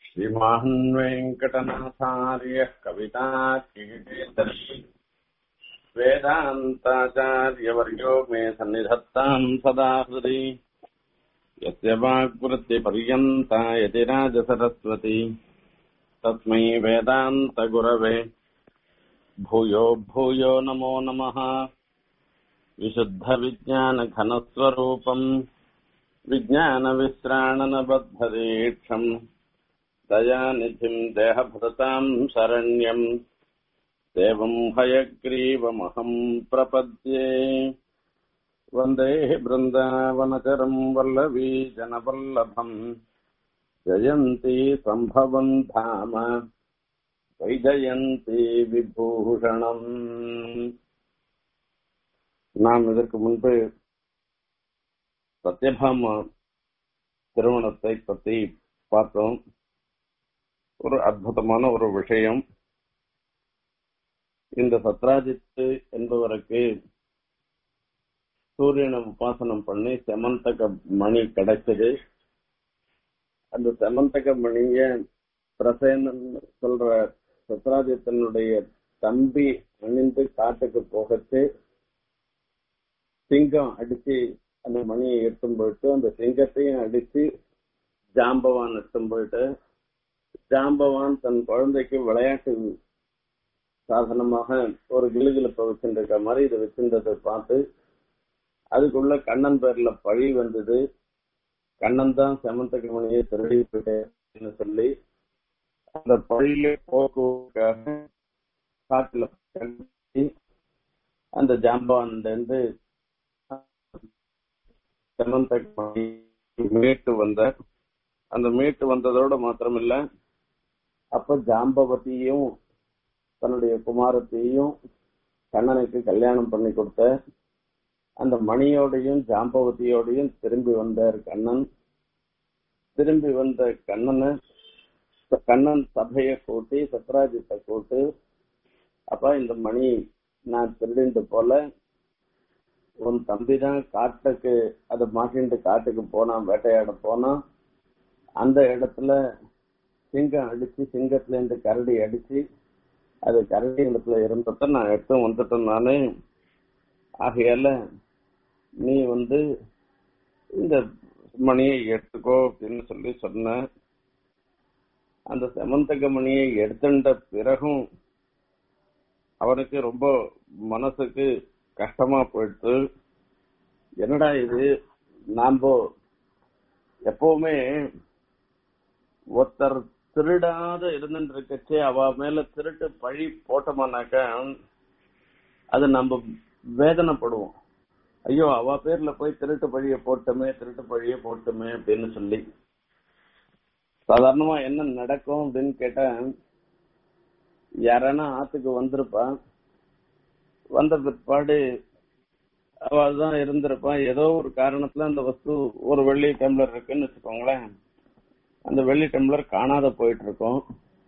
श्रीमान् वेङ्कटनाथार्यः कविताकेतरी वेदान्ताचार्यवर्यो मे सन्निधत्ताम् सदा हृदि यस्य वाक्वृत्तिपर्यन्ता यतिराजसरस्वती तस्मै वेदान्तगुरवे भूयो भूयो नमो नमः विशुद्धविज्ञानघनस्वरूपम् विज्ञानविश्राणनबद्धदीक्षम् दयानिधिम् देहभृताम् शरण्यम् देवम् हयग्रीवमहम् प्रपद्ये वन्दे बृन्दावनचरम् वल्लवी जनवल्लभम् जयन्ती सम्भवम् धाम வைஜயந்தி விபூஷணம் நாம் இதற்கு முன்பு சத்யபாமா திருமணத்தை பற்றி பார்த்தோம் ஒரு அற்புதமான ஒரு விஷயம் இந்த சத்ராஜித்து என்பவருக்கு சூரியனை உபாசனம் பண்ணி செமந்தக மணி கிடைச்சது அந்த செமந்தக மணிய பிரசேனன் சொல்ற சத்ராஜித்தனுடைய தம்பி அணிந்து காட்டுக்கு போகச்சு சிங்கம் அடிச்சு அந்த மணியை எடுத்தும் போயிட்டு அந்த சிங்கத்தையும் அடிச்சு ஜாம்பவான் எடுத்தும் போயிட்டு ஜாம்பவான் தன் குழந்தைக்கு விளையாட்டு சாதனமாக ஒரு கிளுகிழப்ப வச்சுருக்க மாதிரி இதை வச்சிருந்ததை பார்த்து அதுக்குள்ள கண்ணன் பேர்ல பழி வந்தது கண்ணன் தான் செமந்தக மணியை திருடி போயிட்டேன்னு சொல்லி அந்த பழியில போக்குவரத்துக்காக காட்டுல கட்டி அந்த ஜாம்பான்ல இருந்து மீட்டு வந்த அந்த மீட்டு வந்ததோட மாத்திரமில்ல அப்ப ஜாம்பவதியும் தன்னுடைய குமாரத்தையும் கண்ணனுக்கு கல்யாணம் பண்ணி கொடுத்த அந்த மணியோடையும் ஜாம்பவதியோடையும் திரும்பி வந்தார் கண்ணன் திரும்பி வந்த கண்ணனை கண்ணன் சபையை கூட்டி சத்ராஜித்தை கூட்டு அப்ப இந்த மணி நான் திருடிண்டு போல உன் தம்பி தான் காட்டுக்கு அதை மாட்டிட்டு காட்டுக்கு போனான் வேட்டையாட போனான் அந்த இடத்துல சிங்கம் அடிச்சு சிங்கத்துல இருந்து கரடி அடிச்சு அது கரடி இடத்துல இருந்தத நான் எடுத்து வந்துட்டேன் நானு ஆகையால நீ வந்து இந்த மணியை எடுத்துக்கோ அப்படின்னு சொல்லி சொன்ன அந்த செமந்தக மணியை எடுத்துட்ட பிறகும் அவனுக்கு ரொம்ப மனசுக்கு கஷ்டமா போயிடுச்சு என்னடா இது நாம எப்பவுமே ஒருத்தர் திருடாத இருந்துட்டு இருக்கச்சே அவ மேல திருட்டு பழி போட்டோமானாக்க அது நம்ம வேதனைப்படுவோம் ஐயோ அவ பேர்ல போய் திருட்டு பழிய போட்டோமே திருட்டு பழிய போட்டோமே அப்படின்னு சொல்லி சாதாரணமா என்ன நடக்கும் அப்படின்னு கேட்டா யாரானா ஆத்துக்கு வந்திருப்பா வந்த பிற்பாடு அவள் தான் இருந்திருப்பான் ஏதோ ஒரு காரணத்துல அந்த வஸ்து ஒரு வெள்ளி டம்ளர் இருக்குன்னு வச்சுக்கோங்களேன் அந்த வெள்ளி டம்ளர் காணாத போயிட்டு இருக்கோம்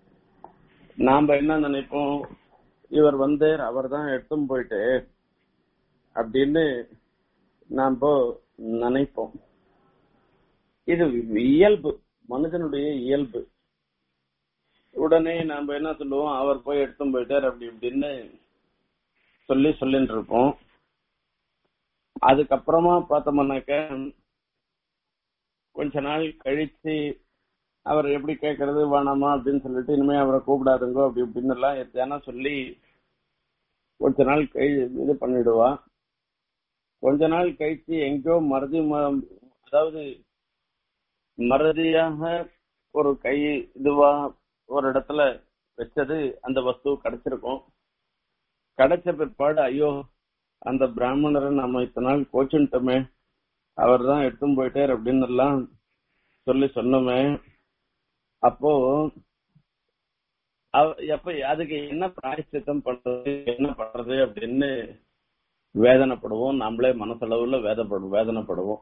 நாம என்ன நினைப்போம் இவர் வந்தேர் அவர் தான் எடுத்தும் போயிட்டு அப்படின்னு நாம நினைப்போம் இது இயல்பு மனுஷனுடைய இயல்பு உடனே நாம என்ன சொல்லுவோம் அவர் போய் எடுத்தும் போயிட்டார் அப்படி இப்படின்னு சொல்லி சொல்லிட்டு இருப்போம் அதுக்கப்புறமா பார்த்தோம்னாக்க கொஞ்ச நாள் கழிச்சு அவர் எப்படி கேட்கறது வேணாமா அப்படின்னு சொல்லிட்டு இனிமே அவரை கூப்பிடாதுங்கோ அப்படி இப்படின்னு எல்லாம் எத்தனா சொல்லி கொஞ்ச நாள் கழி இது பண்ணிடுவா கொஞ்ச நாள் கழிச்சு எங்கேயோ மருதி அதாவது மறதியாக ஒரு கை இதுவா ஒரு இடத்துல வச்சது அந்த வஸ்து கிடைச்சிருக்கும் கிடைச்ச பிற்பாடு ஐயோ அந்த பிராமணரை நம்ம இத்தனை நாள் கோச்சுட்டோமே அவர் தான் எடுத்துன்னு போயிட்டார் அப்படின்னு எல்லாம் சொல்லி சொன்னோமே அப்போ எப்ப அதுக்கு என்ன பிராயச்சித்தம் பண்றது என்ன பண்றது அப்படின்னு வேதனைப்படுவோம் நம்மளே மனசளவுல வேதப்படும் வேதனைப்படுவோம்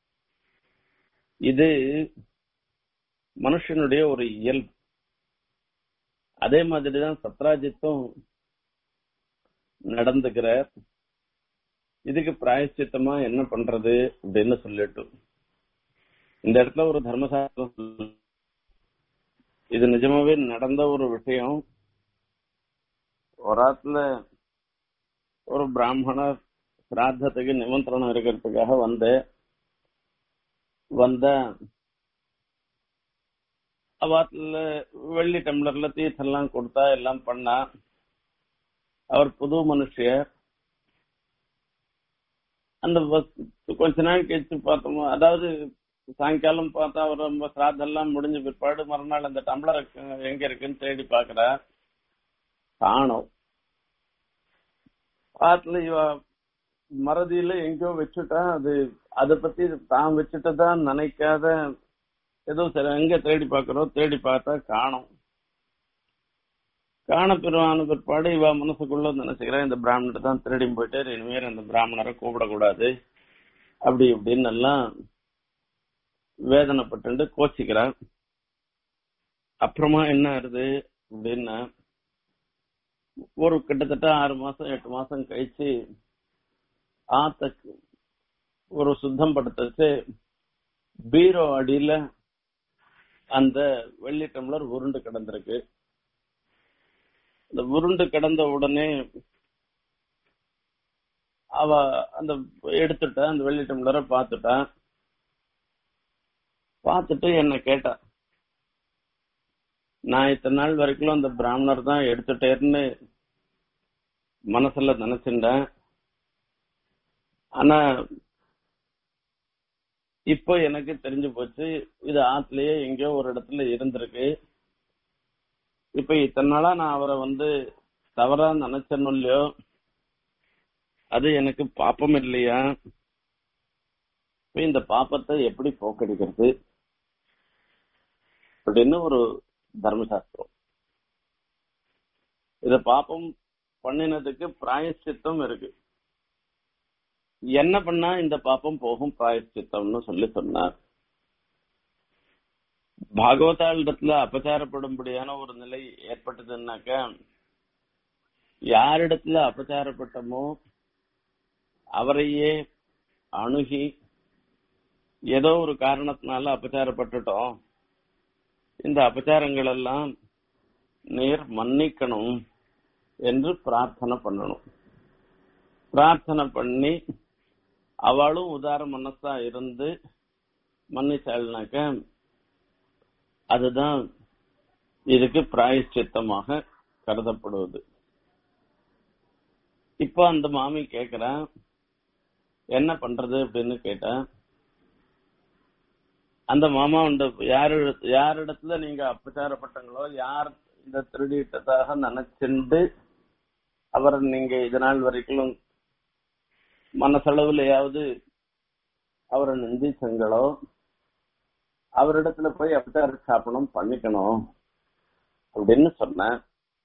இது மனுஷனுடைய ஒரு இயல்பு அதே மாதிரிதான் சத்ராஜித்தும் நடந்துக்கிறார் இதுக்கு பிராயச்சித்தமா என்ன பண்றது அப்படின்னு சொல்லிட்டு இந்த இடத்துல ஒரு தர்மசாஸ்திரம் இது நிஜமாவே நடந்த ஒரு விஷயம் ஒரு ஆத்துல ஒரு பிராமணர் சிராத்தத்துக்கு நிமந்திரணம் இருக்கிறதுக்காக வந்து வந்த அவாத்துல வெள்ளி டம்ளர்ல தீர்த்தெல்லாம் கொடுத்தா எல்லாம் பண்ணா அவர் புது மனுஷியர் அந்த வஸ்- கொஞ்ச நாள் கழிச்சு பார்த்தோம் அதாவது சாயங்காலம் பார்த்தா அவர் ரொம்ப சிராதெல்லாம் முடிஞ்ச பிற்பாடு மறுநாள் அந்த டம்ளர் இருக்கு- எங்க இருக்குன்னு தேடி பாக்குறா காணோம் ஆத்துல இவ மறதியில எங்கேயோ வச்சுட்டா அது அதை பத்தி தான் வச்சுட்டதான் நினைக்காத ஏதோ சரி எங்க தேடி பாக்குறோம் தேடி பார்த்தா காணோம் காண பெருவான பிற்பாடு இவ மனசுக்குள்ள நினைச்சுக்கிறா இந்த பிராமணர் தான் திருடி போயிட்டு இனிமேல் அந்த பிராமணரை கூப்பிடக்கூடாது அப்படி இப்படின்னு எல்லாம் வேதனைப்பட்டு கோச்சிக்கிறா அப்புறமா என்ன ஆகுது அப்படின்னா ஒரு கிட்டத்தட்ட ஆறு மாசம் எட்டு மாசம் கழிச்சு ஆத்தக்கு ஒரு சுத்தம் படுத்துச்சு பீரோ அடியில அந்த வெள்ளி டம்ளர் உருண்டு கிடந்திருக்கு அந்த உருண்டு கிடந்த உடனே அவ அந்த எடுத்துட்டா அந்த வெள்ளி டம்ளரை பார்த்துட்டா பார்த்துட்டு என்ன கேட்டா நான் இத்தனை நாள் வரைக்கும் அந்த பிராமணர் தான் எடுத்துட்டேன்னு மனசுல நினைச்சிருந்தேன் ஆனா இப்போ எனக்கு தெரிஞ்சு போச்சு இது ஆத்துலயே எங்கேயோ ஒரு இடத்துல இருந்திருக்கு இப்ப இத்தனை நாளா நான் அவரை வந்து தவறா நினைச்சேன்னு இல்லையோ அது எனக்கு பாப்பம் இல்லையா இப்ப இந்த பாப்பத்தை எப்படி போக்கடிக்கிறது அப்படின்னு ஒரு தர்மசாஸ்திரம் இத பாப்பம் பண்ணினதுக்கு பிராயஷ்சித்தம் இருக்கு என்ன பண்ணா இந்த பாப்பம் போகும் பிராயஷ்சித்தம்னு சொல்லி சொன்னார் பாகவதாளிடத்துல அபச்சாரப்படும்படியான ஒரு நிலை ஏற்பட்டதுன்னாக்க யாரிடத்துல அபச்சாரப்பட்டமோ அவரையே அணுகி ஏதோ ஒரு காரணத்தினால அபச்சாரப்பட்டுட்டோம் இந்த அபச்சாரங்கள் எல்லாம் நீர் மன்னிக்கணும் என்று பிரார்த்தனை பண்ணணும் பிரார்த்தனை பண்ணி அவளும் உதார மனசா இருந்து மன்னிச்சாள்னாக்க அதுதான் இதுக்கு பிராயஷ்சித்தமாக கருதப்படுவது இப்போ அந்த மாமி கேக்குறா என்ன பண்றது அப்படின்னு கேட்டா அந்த மாமா உண்டு யாரு யாரிடத்துல நீங்க அபச்சாரப்பட்டங்களோ யார் இந்த திருடிட்டதாக நினைச்சுண்டு அவரை நீங்க இது நாள் வரைக்கும் மனசளவுலயாவது அவரை நிந்திச்சங்களோ அவரிடத்துல போய் அபச்சார சாப்பனம் பண்ணிக்கணும் அப்படின்னு சொன்னேன்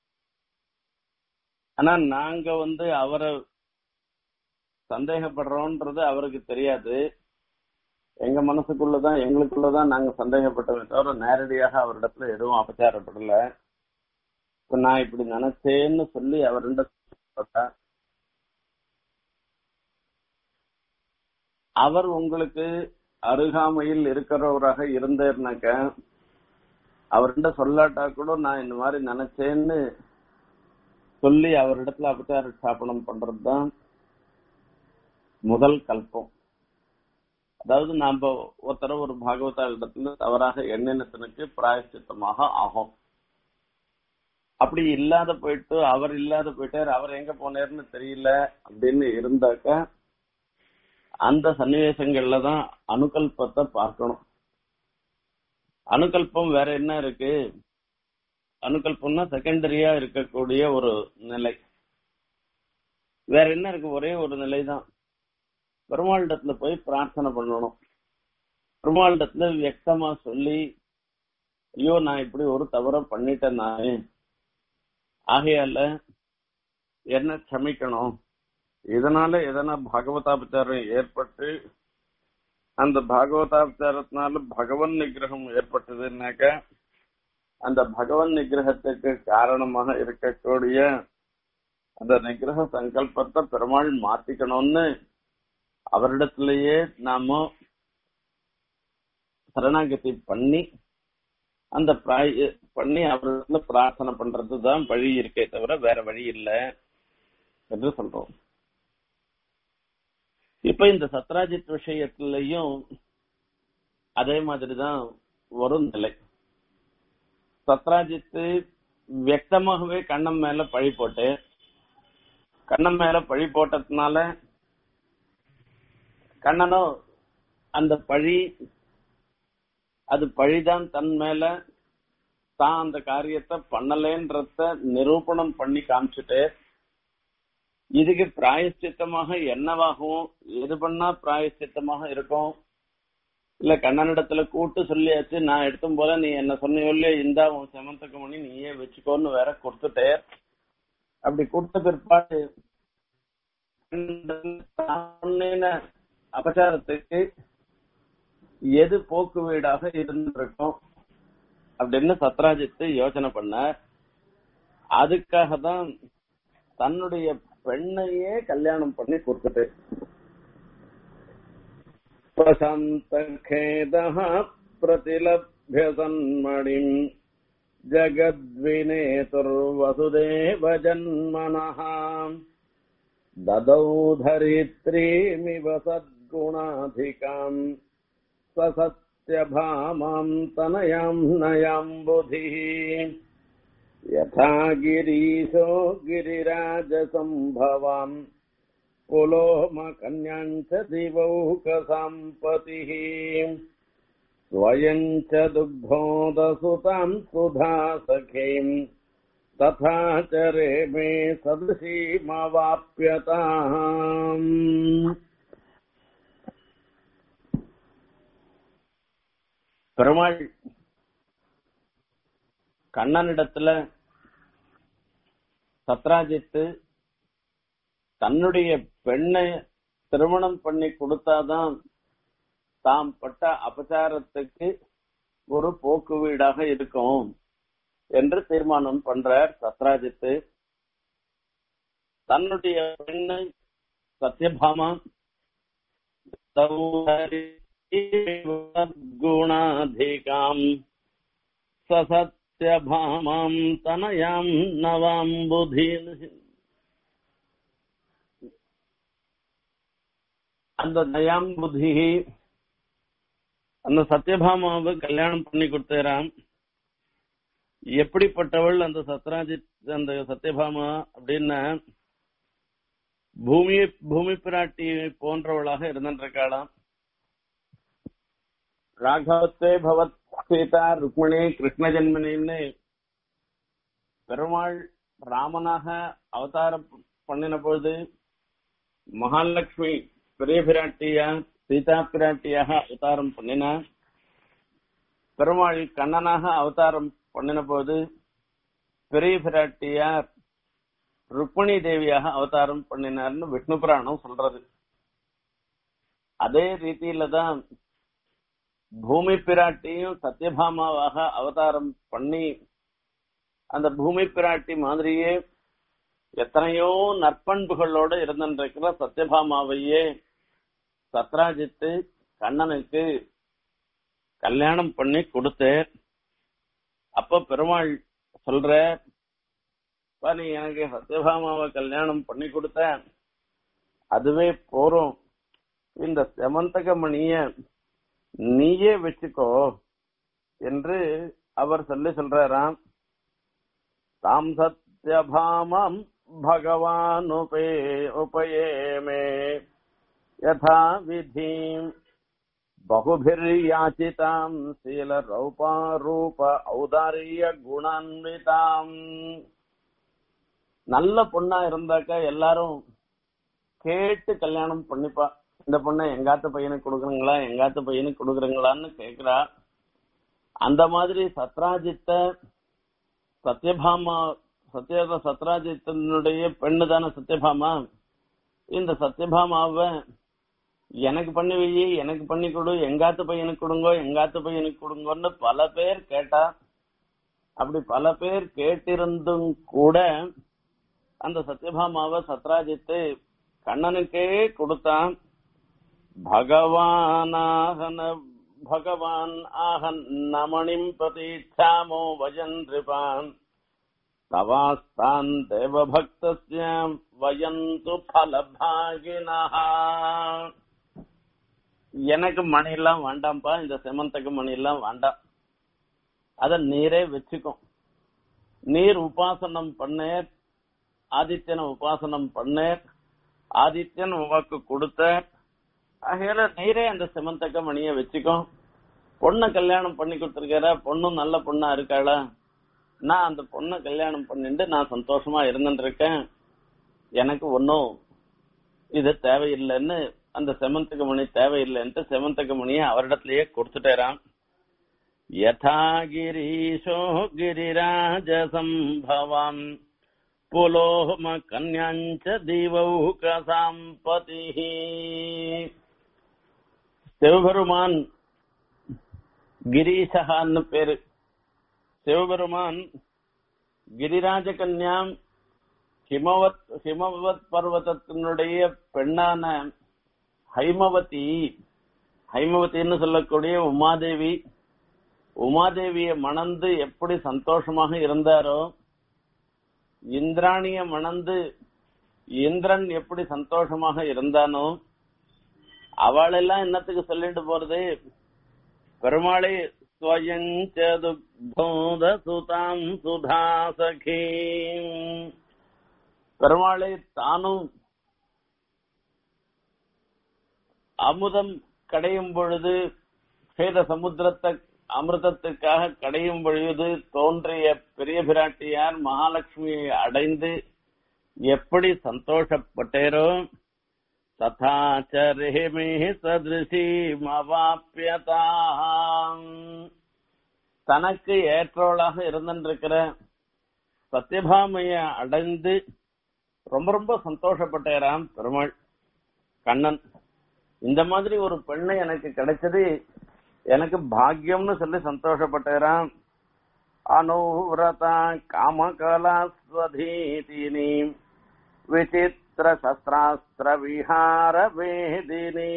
ஆனா நாங்க வந்து அவரை சந்தேகப்படுறோம்ன்றது அவருக்கு தெரியாது எங்க மனசுக்குள்ளதான் எங்களுக்குள்ளதான் நாங்க சந்தேகப்பட்டோமே தவிர நேரடியாக அவரிடத்துல எதுவும் அபச்சாரப்படல இப்ப நான் இப்படி நினைச்சேன்னு சொல்லி அவர்கிட்ட சொல்லிட்டேன். அவர் உங்களுக்கு அருகாமையில் இருக்கிறவராக இருந்தேர்னாக்க அவர்கிட்ட சொல்லாட்டா கூட நான் இந்த மாதிரி நினைச்சேன்னு சொல்லி அவரிடத்துல அபச்சார ஸ்தாபனம் பண்றதுதான் முதல் கல்பம் அதாவது நாம ஒருத்தர ஒரு பாகவதா இடத்துல தவறாக எண்ணினத்தனுக்கு பிராயசித்தமாக ஆகும் அப்படி இல்லாத போயிட்டு அவர் இல்லாத போயிட்டார் அவர் எங்க போனார்னு தெரியல அப்படின்னு இருந்தாக்க அந்த சன்னிவேசங்கள்ல தான் அணுகல்பத்தை பார்க்கணும் அணுகல்பம் வேற என்ன இருக்கு அணுகல்பம்னா செகண்டரியா இருக்கக்கூடிய ஒரு நிலை வேற என்ன இருக்கு ஒரே ஒரு நிலை தான் பெருமாளிடத்துல போய் பிரார்த்தனை பண்ணணும் பெருமாளிடத்துல வியக்தமா சொல்லி ஐயோ நான் இப்படி ஒரு தவற பண்ணிட்டேன் நானே ஆகையால என்ன க்ஷமிக்கணும் இதனால எதனா பாகவதாபச்சாரம் ஏற்பட்டு அந்த பாகவதாபச்சாரத்தினால பகவன் நிகிரகம் ஏற்பட்டதுன்னாக்க அந்த பகவன் நிகிரகத்துக்கு காரணமாக இருக்கக்கூடிய அந்த நிகிரக சங்கல்பத்தை பெருமாள் மாத்திக்கணும்னு அவரிடத்திலேயே நாம சரணாகதி பண்ணி அந்த பிராய பண்ணி அவரிடத்துல பிரார்த்தனை பண்றதுதான் வழி இருக்கே தவிர வேற வழி இல்லை என்று சொல்றோம் இப்ப இந்த சத்ராஜித் விஷயத்திலையும் அதே மாதிரிதான் வரும் நிலை சத்ராஜித்து வியக்தமாகவே கண்ணன் மேல பழி போட்டு கண்ணன் மேல பழி போட்டதுனால கண்ணனும் அந்த பழி அது பழிதான் தன் மேல தான் அந்த காரியத்தை பண்ணலேன்றத நிரூபணம் பண்ணி காமிச்சுட்டு இதுக்கு பிராயஷ்சித்தமாக என்னவாகும் எது பண்ணா பிராயஷ்சித்தமாக இருக்கும் இல்ல கண்ணனிடத்துல கூட்டு சொல்லியாச்சு நான் எடுத்தும் போல நீ என்ன சொன்னியோ இல்லையோ இந்தா உன் செமந்தக்கு மணி நீயே வச்சுக்கோன்னு வேற கொடுத்துட்டே அப்படி கொடுத்த பிற்பாடு சொன்ன அபச்சாரத்துக்கு எது போக்கு வீடாக இருந்திருக்கும் அப்படின்னு சத்ராஜித்து யோசனை பண்ண அதுக்காக தான் தன்னுடைய பெண்ணையே கல்யாணம் பண்ணி கொடுத்துட்டு प्रशान्तखेदः प्रतिलभ्य सन्मणिम् जगद्विनेतुर्वसुदेव जन्मनः ददौ धरित्रीमिव सद्गुणाधिकाम् स सत्यभामाम् तनयाम् नयाम् बुधिः यथा गिरीशो गिरिराजसम्भवाम् पुलोमकन्याञ्च दिवौकसाम्पतिः स्वयम् च दुग्धोदसुताम् सुधा सखीम् तथा च रेमे सदृशीमवाप्यताम् பெருமாள் கண்ணனிடத்துல சத்ராஜித்து தன்னுடைய பெண்ணை திருமணம் பண்ணி கொடுத்தாதான் தாம் பட்ட அபச்சாரத்துக்கு ஒரு போக்கு வீடாக இருக்கும் என்று தீர்மானம் பண்றார் சத்ராஜித்து தன்னுடைய பெண்ணை சத்யபாமா குணாதிகாம் சசத்யபாமாம் தனயாம் நவாம் புதீன் அந்த நயாம் புத்தி அந்த சத்யபாமாவை கல்யாணம் பண்ணி கொடுத்தாராம் எப்படிப்பட்டவள் அந்த சத்ராஜித் அந்த சத்யபாமா அப்படின்னா பூமி பூமி பிராட்டி போன்றவளாக இருந்திருக்காளாம் ராகவத்தே பவத் சீதா ருக்மிணி கிருஷ்ண ஜென்மனின்னு பெருமாள் ராமனாக அவதாரம் பண்ணின பொழுது மகாலட்சுமி பெரிய பிராட்டியா சீதா பிராட்டியாக அவதாரம் பண்ணினா பெருமாள் கண்ணனாக அவதாரம் பண்ணின போது பெரிய பிராட்டியார் ருக்மிணி தேவியாக அவதாரம் பண்ணினார்னு விஷ்ணு புராணம் சொல்றது அதே ரீதியில தான் பூமி பிராட்டியும் சத்யபாமாவாக அவதாரம் பண்ணி அந்த பூமி பிராட்டி மாதிரியே எத்தனையோ நற்பண்புகளோட இருந்திருக்கிற சத்யபாமாவையே சத்ராஜித்து கண்ணனுக்கு கல்யாணம் பண்ணி கொடுத்து அப்ப பெருமாள் சொல்ற நீ எனக்கு சத்யபாமாவை கல்யாணம் பண்ணி கொடுத்த அதுவே போறோம் இந்த செமந்தக மணிய நீயே வச்சுக்கோ என்று அவர் சொல்லி சொல்றாராம் தாம் சத்யபாமம் பகவான் உபே உபயேமே யதா விதீம் बहुभिर्याचिताम् शीलरौपारूप औदार्य குணான்விதாம் நல்ல பொண்ணா இருந்தாக்கா எல்லாரும் கேட்டு கல்யாணம் பண்ணிப்பா இந்த பொண்ணை எங்காத்த பையனுக்கு கொடுக்குறீங்களா எங்காத்த பையனுக்கு கொடுக்குறீங்களான்னு கேக்குறா அந்த மாதிரி சத்ராஜித்த சத்யபாமா சத்ய சத்ராஜித்தனுடைய பெண்ணு தானே சத்யபாமா இந்த சத்யபாமாவை எனக்கு பண்ணி வை எனக்கு பண்ணி கொடு எங்காத்து பையனுக்கு கொடுங்கோ எங்காத்து பையனுக்கு கொடுங்கோன்னு பல பேர் கேட்டா அப்படி பல பேர் கேட்டிருந்தும் கூட அந்த சத்யபாமாவை சத்ராஜித்து கண்ணனுக்கே கொடுத்தான் பகவானாகன भगवान् आहन्नमणिम् प्रतीच्छामो वयन् नृपान् तवास्तान् देवभक्तस्य वयन्तु फलभागिनः எனக்கு மணி எல்லாம் வேண்டாம்ப்பா இந்த செமந்தக்கு மணி எல்லாம் வேண்டாம் அத நீரே வச்சுக்கும் நீர் உபாசனம் பண்ணேர் ஆதித்யனை உபாசனம் பண்ணேர் ஆதித்யன் உனக்கு கொடுத்த ஆகையால நீரே அந்த செமந்தக்க மணியை வச்சுக்கோ பொண்ணை கல்யாணம் பண்ணி கொடுத்துருக்கார பொண்ணும் நல்ல பொண்ணா இருக்காளா நான் அந்த பொண்ணை கல்யாணம் பண்ணிட்டு நான் சந்தோஷமா இருந்துட்டு இருக்கேன் எனக்கு ஒன்னும் இது தேவையில்லைன்னு அந்த செமந்தக மணி தேவையில்லைன்ட்டு செமந்தக மணியை அவரிடத்திலேயே கொடுத்துட்டேரான் யதா கிரீஷோ கிரிராஜ சம்பவம் புலோம கன்யாஞ்ச தீவௌக சாம்பதி சிவபெருமான் கிரீஷகான்னு பேரு சிவபெருமான் கிரிராஜ கன்யாம் ஹிமவத் ஹிமவத் பர்வதத்தினுடைய பெண்ணான ஹைமவதி ஹைமவதின்னு சொல்லக்கூடிய உமாதேவி உமாதேவியை மணந்து எப்படி சந்தோஷமாக இருந்தாரோ இந்திராணிய மணந்து இந்திரன் எப்படி சந்தோஷமாக இருந்தானோ அவளெல்லாம் என்னத்துக்கு சொல்லிட்டு போறது பெருமாளை ஸ்வயஞ்சதுக்தோத சுதாம் சுதாசகீம் பெருமாளை தானும் அமுதம் கடையும் பொழுது சேத சமுத்திரத்தை அமிர்தத்துக்காக கடையும் பொழுது தோன்றிய பெரிய பிராட்டியார் மகாலட்சுமியை அடைந்து எப்படி சந்தோஷப்பட்டேரோ ததாச்சரேமே சதிருஷீம் அவாப்பியதாம் தனக்கு ஏற்றோளாக இருந்திருக்கிற சத்யபாமைய அடைந்து ரொம்ப ரொம்ப சந்தோஷப்பட்டேராம் பெருமாள் கண்ணன் இந்த மாதிரி ஒரு பெண்ணை எனக்கு கிடைச்சது எனக்கு பாக்கியம்னு சொல்லி சந்தோஷப்பட்டேராம் அனுவிரதா காமகலாஸ்வதீதினி விசித்திர சஸ்திராஸ்திர விஹார வேதினி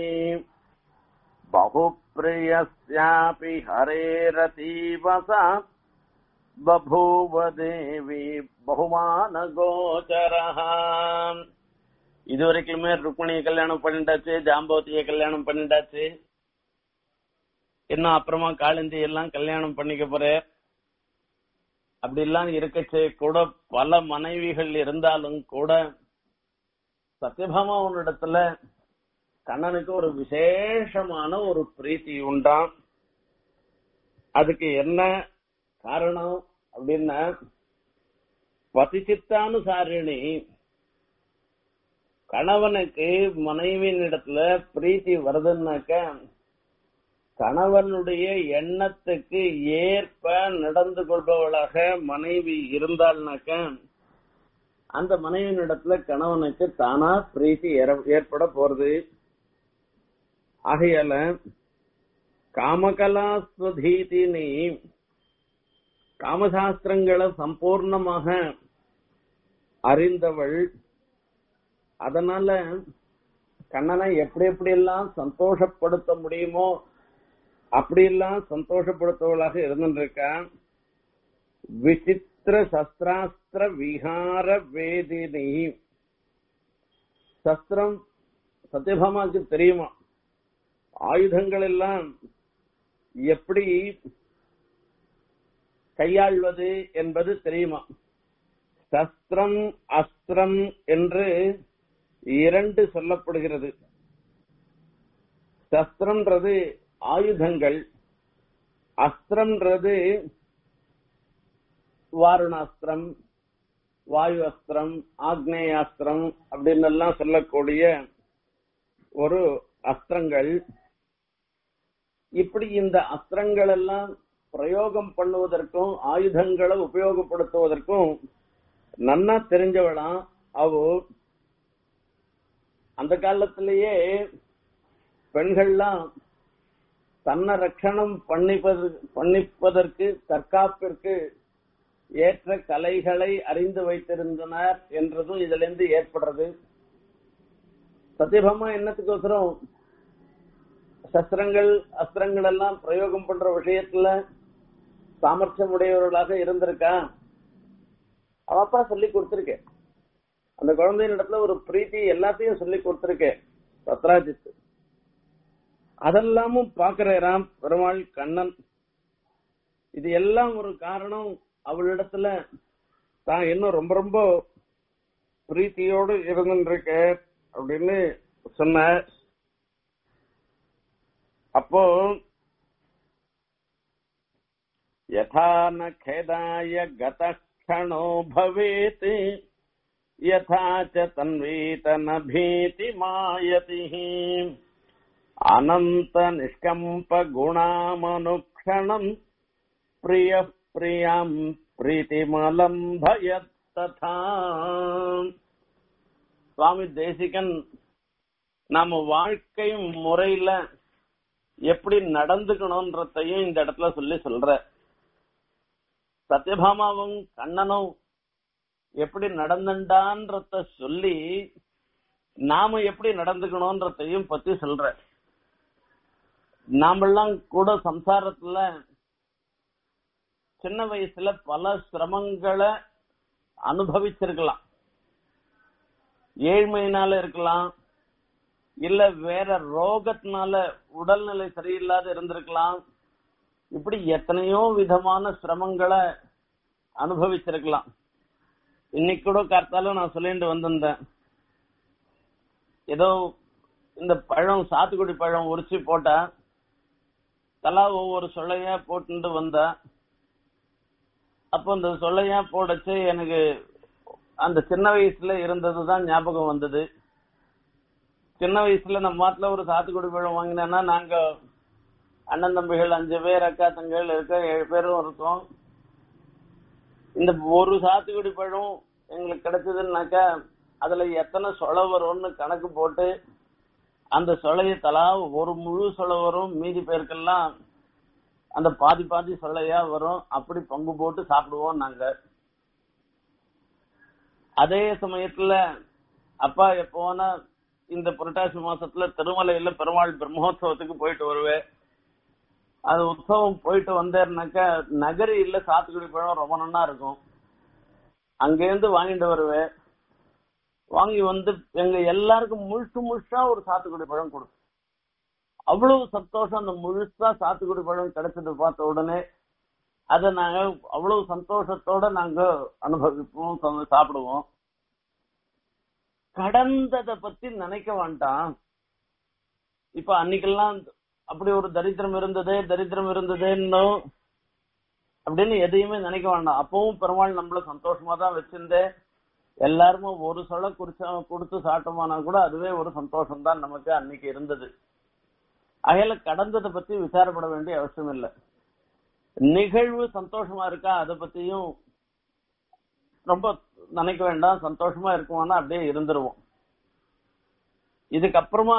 बहुप्रियस्यापि हरेरतीवसा बभूव देवी बहुमानगोचरः இது வரைக்குமே ருக்மிணியை கல்யாணம் பண்ணிட்டாச்சு ஜாம்பவதியை கல்யாணம் பண்ணிட்டாச்சு இன்னும் அப்புறமா காளிந்தி எல்லாம் கல்யாணம் பண்ணிக்க போற அப்படி எல்லாம் இருக்கச்சே கூட பல மனைவிகள் இருந்தாலும் கூட சத்யபாமா உன்னிடத்துல கண்ணனுக்கு ஒரு விசேஷமான ஒரு பிரீத்தி உண்டாம் அதுக்கு என்ன காரணம் அப்படின்னா பதிச்சித்தானுசாரிணி கணவனுக்கு மனைவியின் இடத்துல பிரீத்தி வருதுன்னாக்க கணவனுடைய எண்ணத்துக்கு ஏற்ப நடந்து கொள்பவளாக மனைவி இருந்தாள்னாக்க அந்த மனைவியின் இடத்துல கணவனுக்கு தானா பிரீத்தி ஏற்பட போறது ஆகையால காமகலாஸ்வதீதினி காமசாஸ்திரங்களை சம்பூர்ணமாக அறிந்தவள் அதனால கண்ணனை எப்படி எப்படி எல்லாம் சந்தோஷப்படுத்த முடியுமோ அப்படி எல்லாம் சந்தோஷப்படுத்தவளாக இருந்துருக்கா விசித்திர சஸ்திராஸ்திர விஹார வேதினி சஸ்திரம் சத்யபாமாவுக்கு தெரியுமா ஆயுதங்கள் எல்லாம் எப்படி கையாள்வது என்பது தெரியுமா சஸ்திரம் அஸ்திரம் என்று இரண்டு சொல்லப்படுகிறது சஸ்திரம்ன்றது ஆயுதங்கள் அஸ்திரம்ன்றது வாருணாஸ்திரம் வாயு அஸ்திரம் ஆக்னேயாஸ்திரம் அப்படின்னு எல்லாம் சொல்லக்கூடிய ஒரு அஸ்திரங்கள் இப்படி இந்த அஸ்திரங்கள் எல்லாம் பிரயோகம் பண்ணுவதற்கும் ஆயுதங்களை உபயோகப்படுத்துவதற்கும் நன்னா தெரிஞ்சவளாம் அவ அந்த காலத்திலேயே பெண்கள்லாம் தன்னை ரட்சணம் பண்ணிப்பது பண்ணிப்பதற்கு தற்காப்பிற்கு ஏற்ற கலைகளை அறிந்து வைத்திருந்தனர் என்றதும் இதுல இருந்து ஏற்படுறது சத்யபாமா என்னத்துக்கோசரம் சஸ்திரங்கள் அஸ்திரங்கள் எல்லாம் பிரயோகம் பண்ற விஷயத்துல சாமர்த்தியம் உடையவர்களாக இருந்திருக்கா அவப்பா சொல்லி கொடுத்திருக்கேன் அந்த குழந்தையின் இடத்துல ஒரு பிரீத்தி எல்லாத்தையும் சொல்லி கொடுத்திருக்கேன் சத்ராஜித் அதெல்லாமும் பாக்குறாராம் பெருமாள் கண்ணன் இது எல்லாம் ஒரு காரணம் அவளிடத்துல தான் இன்னும் ரொம்ப ரொம்ப பிரீத்தியோடு இருந்துருக்க அப்படின்னு சொன்ன அப்போ யதா ந खेदाय गतक्षणो भवेत् यथा च तन्वीत न भीतिमायतिः अनन्त निष्कम्प गुणामनुक्षणम् प्रियः प्रियाम् प्रीतिमलम् भयத்ததா சுவாமி தேசிகன் நம்ம வாழ்க்கை முறையில எப்படி நடந்துக்கணும்ன்றதையும் இந்த இடத்துல சொல்லி சொல்ற சத்யபாமாவும் கண்ணனும் எப்படி நடந்துட்டான்றத சொல்லி நாம எப்படி நடந்துக்கணும்ன்றதையும் பத்தி சொல்ற நாமெல்லாம் கூட சம்சாரத்துல சின்ன வயசுல பல சிரமங்களை அனுபவிச்சிருக்கலாம் ஏழ்மையினால இருக்கலாம் இல்ல வேற ரோகத்தினால உடல்நிலை சரியில்லாத இருந்திருக்கலாம் இப்படி எத்தனையோ விதமான சிரமங்களை அனுபவிச்சிருக்கலாம் இன்னைக்கு கூட கார்த்தால நான் சொல்லிட்டு வந்திருந்தேன் ஏதோ இந்த பழம் சாத்துக்குடி பழம் உரிச்சு போட்டா தலா ஒவ்வொரு சொல்லையா போட்டுட்டு வந்தா அப்போ இந்த சொல்லையா போடச்சு எனக்கு அந்த சின்ன வயசுல இருந்ததுதான் ஞாபகம் வந்தது சின்ன வயசுல நம்ம மாட்டுல ஒரு சாத்துக்குடி பழம் வாங்கினேன்னா நாங்க அண்ணன் தம்பிகள் அஞ்சு பேர் அக்கா தங்கைகள் இருக்க ஏழு பேரும் இருக்கோம் இந்த ஒரு சாத்துக்குடி பழம் எங்களுக்கு கிடைச்சதுன்னாக்கா அதுல எத்தனை சொலை வரும்னு கணக்கு போட்டு அந்த சொலைய தலா ஒரு முழு சொலை வரும் மீதி பேருக்கெல்லாம் அந்த பாதி பாதி சொலையா வரும் அப்படி பங்கு போட்டு சாப்பிடுவோம் நாங்க அதே சமயத்துல அப்பா எப்போனா இந்த புரட்டாசி மாசத்துல திருமலையில பெருமாள் பிரம்மோத்சவத்துக்கு போயிட்டு வருவேன் அது உற்சவம் போயிட்டு வந்தேன்னாக்கா நகரி இல்ல சாத்துக்குடி பழம் ரொம்ப நன்னா இருக்கும் அங்கேருந்து வாங்கிட்டு வருவேன் வாங்கி வந்து எங்க எல்லாருக்கும் முழுசு முழுசா ஒரு சாத்துக்குடி பழம் கொடுக்கும் அவ்வளவு சந்தோஷம் அந்த முழுசா சாத்துக்குடி பழம் கிடைச்சது பார்த்த உடனே அதை நாங்க அவ்வளவு சந்தோஷத்தோட நாங்க அனுபவிப்போம் சா- சாப்பிடுவோம் கடந்ததை பத்தி நினைக்க வேண்டாம் இப்ப அன்னைக்கெல்லாம் அப்படி ஒரு தரித்திரம் இருந்தது தரித்திரம் இருந்ததுன்னு அப்படின்னு எதையுமே நினைக்க வேண்டாம் அப்பவும் பெருமாள் நம்மள சந்தோஷமா தான் வச்சிருந்தே எல்லாருமே ஒரு சொல குறிச்சா கொடுத்து சாப்பிட்டோமானா கூட அதுவே ஒரு சந்தோஷம் தான் நமக்கு அன்னைக்கு இருந்தது அகையில கடந்ததை பத்தி விசாரப்பட வேண்டிய அவசியம் இல்லை நிகழ்வு சந்தோஷமா இருக்கா அதை பத்தியும் ரொம்ப நினைக்க வேண்டாம் சந்தோஷமா இருக்குமானா அப்படியே இருந்துருவோம் இதுக்கப்புறமா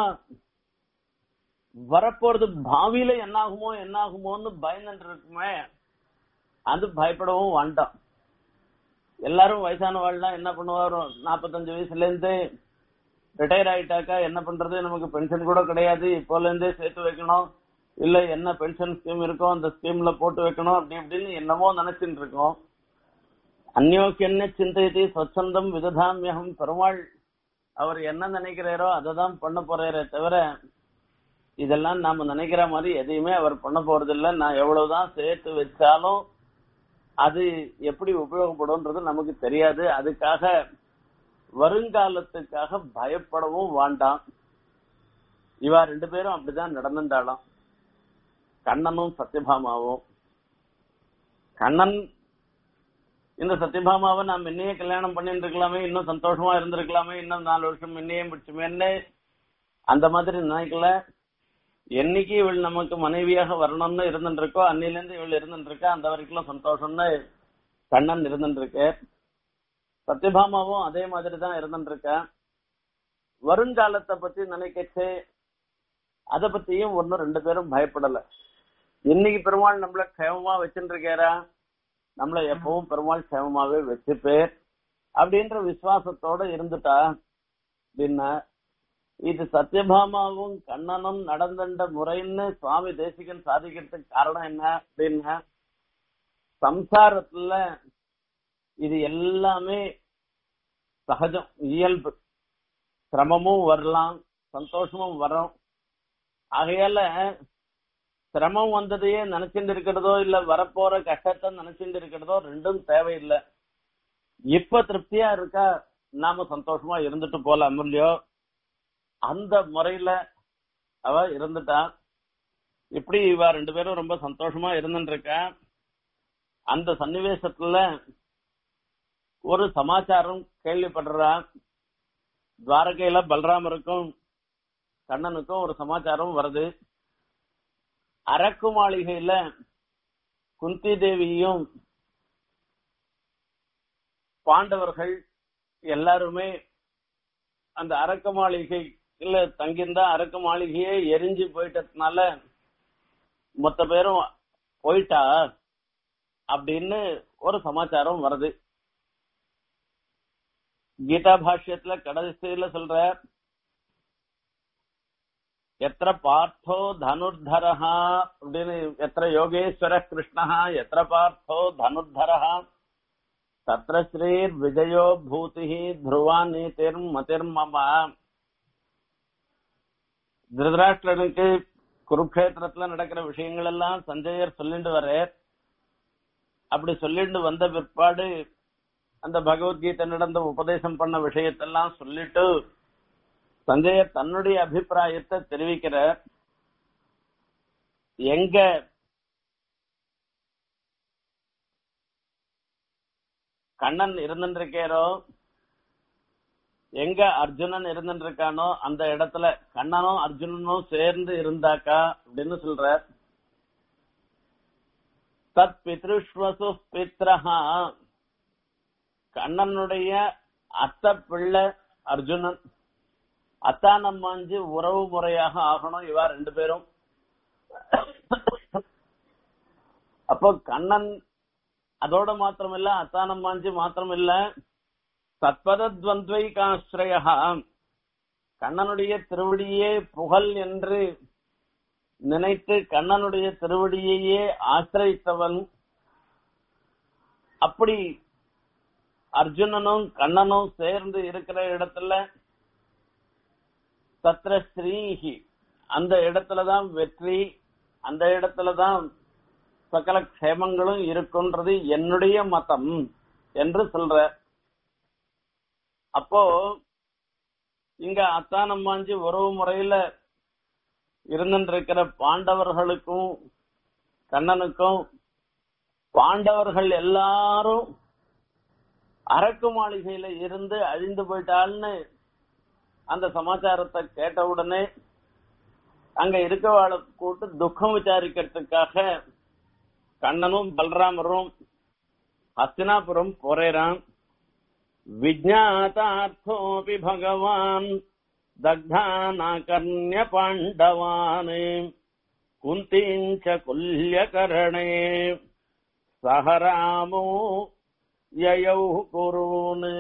வரப்போறது பாவியில என்ன ஆகுமோ என்ன ஆகுமோன்னு பயந்துட்டு இருக்குமே அது பயப்படவும் வேண்டாம் எல்லாரும் வயசானவாள்லாம் என்ன பண்ணுவாரோ நாற்பத்தஞ்சு வயசுல இருந்து ரிட்டையர் ஆயிட்டாக்கா என்ன பண்றது நமக்கு பென்ஷன் கூட கிடையாது இப்போல இருந்தே சேர்த்து வைக்கணும் இல்ல என்ன பென்ஷன் ஸ்கீம் இருக்கோ அந்த ஸ்கீம்ல போட்டு வைக்கணும் அப்படி இப்படின்னு என்னமோ நினைச்சுட்டு இருக்கோம் அந்யோக்கியன்ன சிந்தையத்தை சொச்சந்தம் விததாமியகம் பெருமாள் அவர் என்ன நினைக்கிறாரோ அதை தான் பண்ண போறாரே தவிர இதெல்லாம் நாம நினைக்கிற மாதிரி எதையுமே அவர் பண்ண போறது இல்ல நான் எவ்வளவுதான் சேர்த்து வச்சாலும் அது எப்படி உபயோகப்படும்ன்றது நமக்கு தெரியாது அதுக்காக வருங்காலத்துக்காக பயப்படவும் வேண்டாம் இவா ரெண்டு பேரும் அப்படிதான் நடந்துட்டாளாம் கண்ணனும் சத்யபாமாவும் கண்ணன் இந்த சத்யபாமாவை நாம் இன்னையே கல்யாணம் பண்ணிட்டு இருக்கலாமே இன்னும் சந்தோஷமா இருந்திருக்கலாமே இன்னும் நாலு வருஷம் இன்னையே முடிச்சுமேன்னு அந்த மாதிரி நினைக்கல என்னைக்கு இவள் நமக்கு மனைவியாக வரணும்னு இருந்துட்டு இருக்கோ அன்னில இருந்து இவள் இருந்துட்டு இருக்கா அந்த வரைக்கும் சந்தோஷம்னு கண்ணன் இருந்துட்டு இருக்கு சத்யபாமாவும் அதே மாதிரி தான் இருந்துட்டு இருக்கா வருங்காலத்தை பத்தி நினைக்கச்சு அத பத்தியும் ஒன்னும் ரெண்டு பேரும் பயப்படல இன்னைக்கு பெருமாள் நம்மள க்ஷேமமா வச்சுட்டு இருக்காரா நம்மள எப்பவும் பெருமாள் க்ஷேமமாவே வச்சுப்பேர் அப்படின்ற விசுவாசத்தோட இருந்துட்டா அப்படின்னா இது சத்யபாமாவும் கண்ணனும் நடந்துட்ட முறைன்னு சுவாமி தேசிகன் சாதிக்கிறதுக்கு காரணம் என்ன அப்படின்னா சம்சாரத்துல இது எல்லாமே சகஜம் இயல்பு சிரமமும் வரலாம் சந்தோஷமும் வரும் ஆகையால சிரமம் வந்ததையே நினைச்சுட்டு இருக்கிறதோ இல்ல வரப்போற கஷ்டத்தை நினைச்சுட்டு இருக்கிறதோ ரெண்டும் தேவையில்லை இப்ப திருப்தியா இருக்கா நாம சந்தோஷமா இருந்துட்டு போலாம் இல்லையோ அந்த முறையில அவ இருந்துட்டா இப்படி இவ ரெண்டு பேரும் ரொம்ப சந்தோஷமா இருந்துட்டு இருக்கா அந்த சன்னிவேசத்துல ஒரு சமாச்சாரம் கேள்விப்படுறா துவாரகையில பலராமருக்கும் கண்ணனுக்கும் ஒரு சமாச்சாரம் வருது அரக்கு மாளிகையில குந்தி தேவியும் பாண்டவர்கள் எல்லாருமே அந்த அரக்க மாளிகை இல்ல தங்கியிருந்தா அரக்க மாளிகையே எரிஞ்சு போயிட்டதுனால மொத்த பேரும் போயிட்டா அப்படின்னு ஒரு சமாச்சாரம் வருது கீதா பாஷ்யத்துல கடைசியில சொல்ற எத்திர பார்த்தோ தனுர்தரஹா அப்படின்னு எத்திர யோகேஸ்வர கிருஷ்ணஹா எத்திர பார்த்தோ தனுர்தரஹா தத்திர ஸ்ரீர் விஜயோ பூதி துருவா நீதிர் மதிர்மமா திருதராஷ்டிரனுக்கு குருக்ஷேத்திரத்துல நடக்கிற விஷயங்கள் எல்லாம் சஞ்சயர் சொல்லிட்டு வர்றார் அப்படி சொல்லிட்டு வந்த பிற்பாடு அந்த பகவத்கீதை நடந்த உபதேசம் பண்ண விஷயத்தெல்லாம் சொல்லிட்டு சஞ்சயர் தன்னுடைய அபிப்பிராயத்தை தெரிவிக்கிறார் எங்க கண்ணன் இருந்துருக்காரோ எங்க அர்ஜுனன் இருந்துருக்கானோ அந்த இடத்துல கண்ணனும் அர்ஜுனனும் சேர்ந்து இருந்தாக்கா அப்படின்னு சொல்ற தத் பித்ருஷ்வசு பித்ரஹா கண்ணனுடைய அத்த பிள்ளை அர்ஜுனன் அத்தானம்மாஞ்சி உறவு முறையாக ஆகணும் இவா ரெண்டு பேரும் அப்போ கண்ணன் அதோட மாத்திரம் இல்ல அத்தானம்மாஞ்சி மாத்திரம் இல்ல சத்பதத்வந்த்வைகாஸ்ரயா கண்ணனுடைய திருவடியே புகழ் என்று நினைத்து கண்ணனுடைய திருவடியையே ஆசிரித்தவன் அப்படி அர்ஜுனனும் கண்ணனும் சேர்ந்து இருக்கிற இடத்துல தத்ர ஸ்ரீஹி அந்த இடத்துலதான் வெற்றி அந்த இடத்துலதான் சகல க்ஷேமங்களும் இருக்குன்றது என்னுடைய மதம் என்று சொல்ற அப்போ இங்க அத்தானம்மாஞ்சி உறவு முறையில இருந்திருக்கிற பாண்டவர்களுக்கும் கண்ணனுக்கும் பாண்டவர்கள் எல்லாரும் அரக்கு மாளிகையில இருந்து அழிந்து போயிட்டாள்னு அந்த சமாச்சாரத்தை கேட்ட உடனே அங்க இருக்கவாளை கூட்டு துக்கம் விசாரிக்கிறதுக்காக கண்ணனும் பல்ராமரும் ஹஸ்தினாபுரம் போறேறான் விஜாத்தார்த்தோபி பகவான் தக்தானாகர்ணிய பாண்டவான் குந்தீஞ்ச குல்யகரணே சஹராமோ யயௌ குருன்னு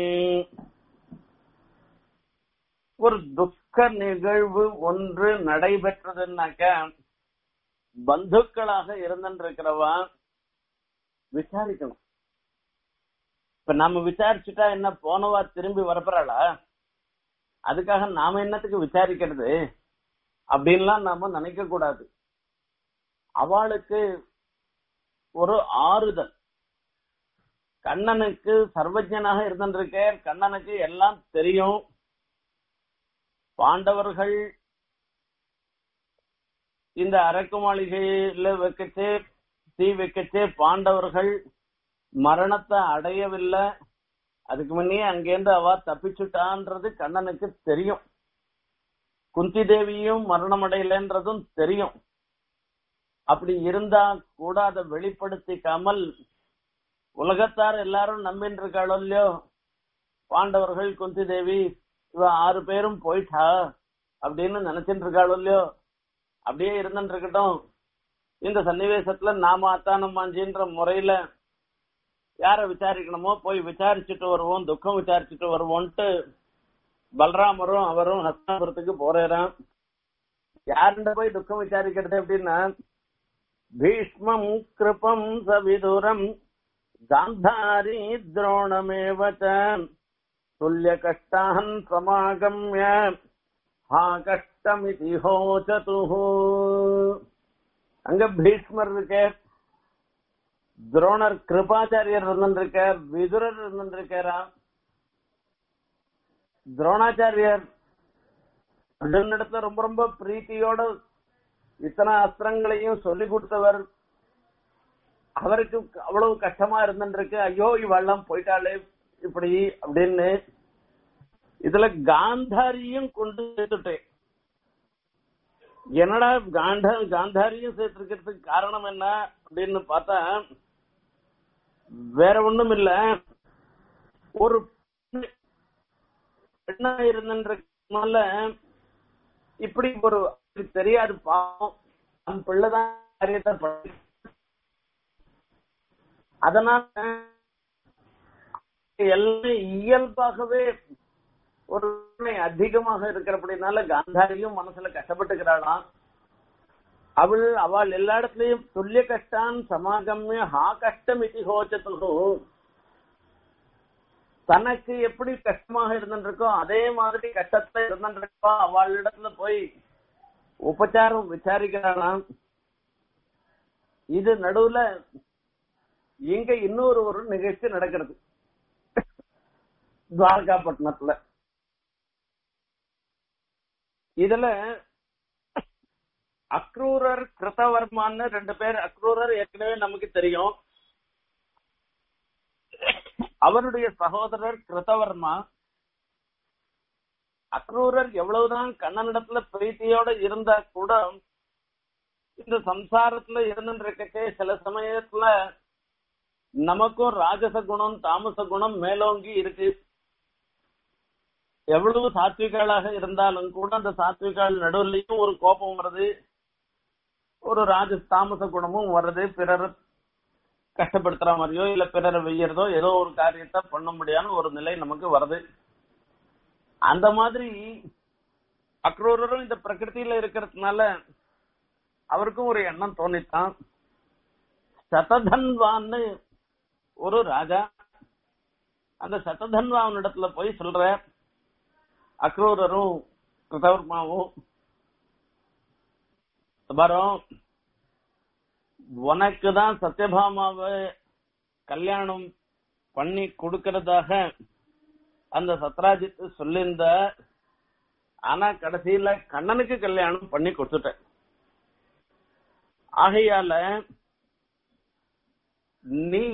ஒரு துக்க நிகழ்வு ஒன்று நடைபெற்றதுன்னாக்க பந்துக்களாக இருந்திருக்கிறவா விசாரிக்கணும் இப்ப நம்ம விசாரிச்சுட்டா என்ன போனவா திரும்பி வரப்போறாளா அதுக்காக நாம என்னத்துக்கு விசாரிக்கிறது அப்படின்லாம் நாம நினைக்க கூடாது அவளுக்கு ஒரு ஆறுதல் கண்ணனுக்கு சர்வஜனாக இருந்திருக்க கண்ணனுக்கு எல்லாம் தெரியும் பாண்டவர்கள் இந்த அரக்கு மாளிகையில வைக்கச்சே தீ வைக்கச்சே பாண்டவர்கள் மரணத்தை அடையவில்லை அதுக்கு முன்னே அங்கேருந்து அவ தப்பிச்சுட்டான்றது கண்ணனுக்கு தெரியும் குந்தி தேவியும் மரணம் அடையலன்றதும் தெரியும் அப்படி இருந்தா கூட அதை வெளிப்படுத்திக்காமல் உலகத்தார் எல்லாரும் நம்பின்னு இருக்காளோ இல்லையோ பாண்டவர்கள் குந்தி தேவி இவ ஆறு பேரும் போயிட்டா அப்படின்னு நினைச்சிட்டு இருக்காளோ இல்லையோ அப்படியே இருந்துட்டு இருக்கட்டும் இந்த சன்னிவேசத்துல நாம அத்தானம் மாஞ்சின்ற முறையில யார விசாரிக்கணுமோ போய் விசாரிச்சுட்டு வருவோம் துக்கம் விசாரிச்சுட்டு வருவோம்ட்டு பலராமரும் அவரும் ஹஸ்தாபுரத்துக்கு போறாராம் யாருண்ட போய் துக்கம் விசாரிக்கிறது அப்படின்னா பீஷ்மம் கிருபம் சவிதுரம் காந்தாரி துரோணமேவச்ச துல்லிய கஷ்டான் சமாகம்ய ஹா கஷ்டமிதி ஹோச்சது அங்க பீஷ்மர் இருக்கார் துரோணர் கிருபாச்சாரியர் இருந்திருக்கார் விதுரர் இருந்திருக்காரா துரோணாச்சாரியர் இடத்துல ரொம்ப ரொம்ப பிரீத்தியோட இத்தனை அஸ்திரங்களையும் சொல்லி கொடுத்தவர் அவருக்கு அவ்வளவு கஷ்டமா இருந்துருக்கு ஐயோ இவெல்லாம் போயிட்டாளே இப்படி அப்படின்னு இதுல காந்தாரியும் கொண்டு சேர்த்துட்டேன் என்னடா காண்ட காந்தாரியும் சேர்த்திருக்கிறதுக்கு காரணம் என்ன அப்படின்னு பார்த்தா வேற ஒண்ணும் இல்ல ஒரு பெண்ணா இருந்தன்றதுனால இப்படி ஒரு தெரியாது பாவம் தன் பிள்ளைதான் காரியத்தை பண்ணி அதனால எல்லாம் இயல்பாகவே ஒரு அதிகமாக இருக்கிறபடினால காந்தாரியும் மனசுல கஷ்டப்பட்டுக்கிறாளாம் அவள் அவள் எல்லா இடத்துலயும் துல்லிய கஷ்டான் சமாகம்ய ஹா கஷ்டம் இதி ஹோச்சத்து தனக்கு எப்படி கஷ்டமாக இருந்துருக்கோ அதே மாதிரி கஷ்டத்துல இருந்துருக்கோ அவள் இடத்துல போய் உபச்சாரம் விசாரிக்கிறாளாம் இது நடுவுல இங்க இன்னொரு ஒரு நிகழ்ச்சி நடக்கிறது துவாரகாப்பட்டினத்துல இதுல அக்ரூரர் கிருத்தவர்மான்னு ரெண்டு பேர் அக்ரூரர் ஏற்கனவே நமக்கு தெரியும் அவருடைய சகோதரர் கிருத்தவர்மா அக்ரூரர் எவ்வளவுதான் கண்ணனிடத்துல பிரீத்தியோட இருந்தா கூட இந்த சம்சாரத்துல இருந்துருக்கே சில சமயத்துல நமக்கும் ராஜச குணம் தாமச குணம் மேலோங்கி இருக்கு எவ்வளவு சாத்விகாளாக இருந்தாலும் கூட அந்த சாத்விகால் நடுவுலயும் ஒரு கோபம் வருது ஒரு ராஜ தாமச குணமும் வருது பிறர் கஷ்டப்படுத்துற மாதிரியோ இல்ல பிறரை வெய்யறதோ ஏதோ ஒரு காரியத்தை பண்ண முடியாத ஒரு நிலை நமக்கு வருது அந்த மாதிரி அக்ரூரரும் இந்த பிரகிருதியில இருக்கிறதுனால அவருக்கும் ஒரு எண்ணம் தோணித்தான் சததன்வான்னு ஒரு ராஜா அந்த சததன்வாவனிடத்துல போய் சொல்ற அக்ரூரரும் கிருதவர்மாவும் வரோம் உனக்கு தான் சத்யபாமாவை கல்யாணம் பண்ணி கொடுக்கறதாக அந்த சத்ராஜித் சொல்லியிருந்த ஆனா கடைசியில கண்ணனுக்கு கல்யாணம் பண்ணி கொடுத்துட்டேன் ஆகையால நீ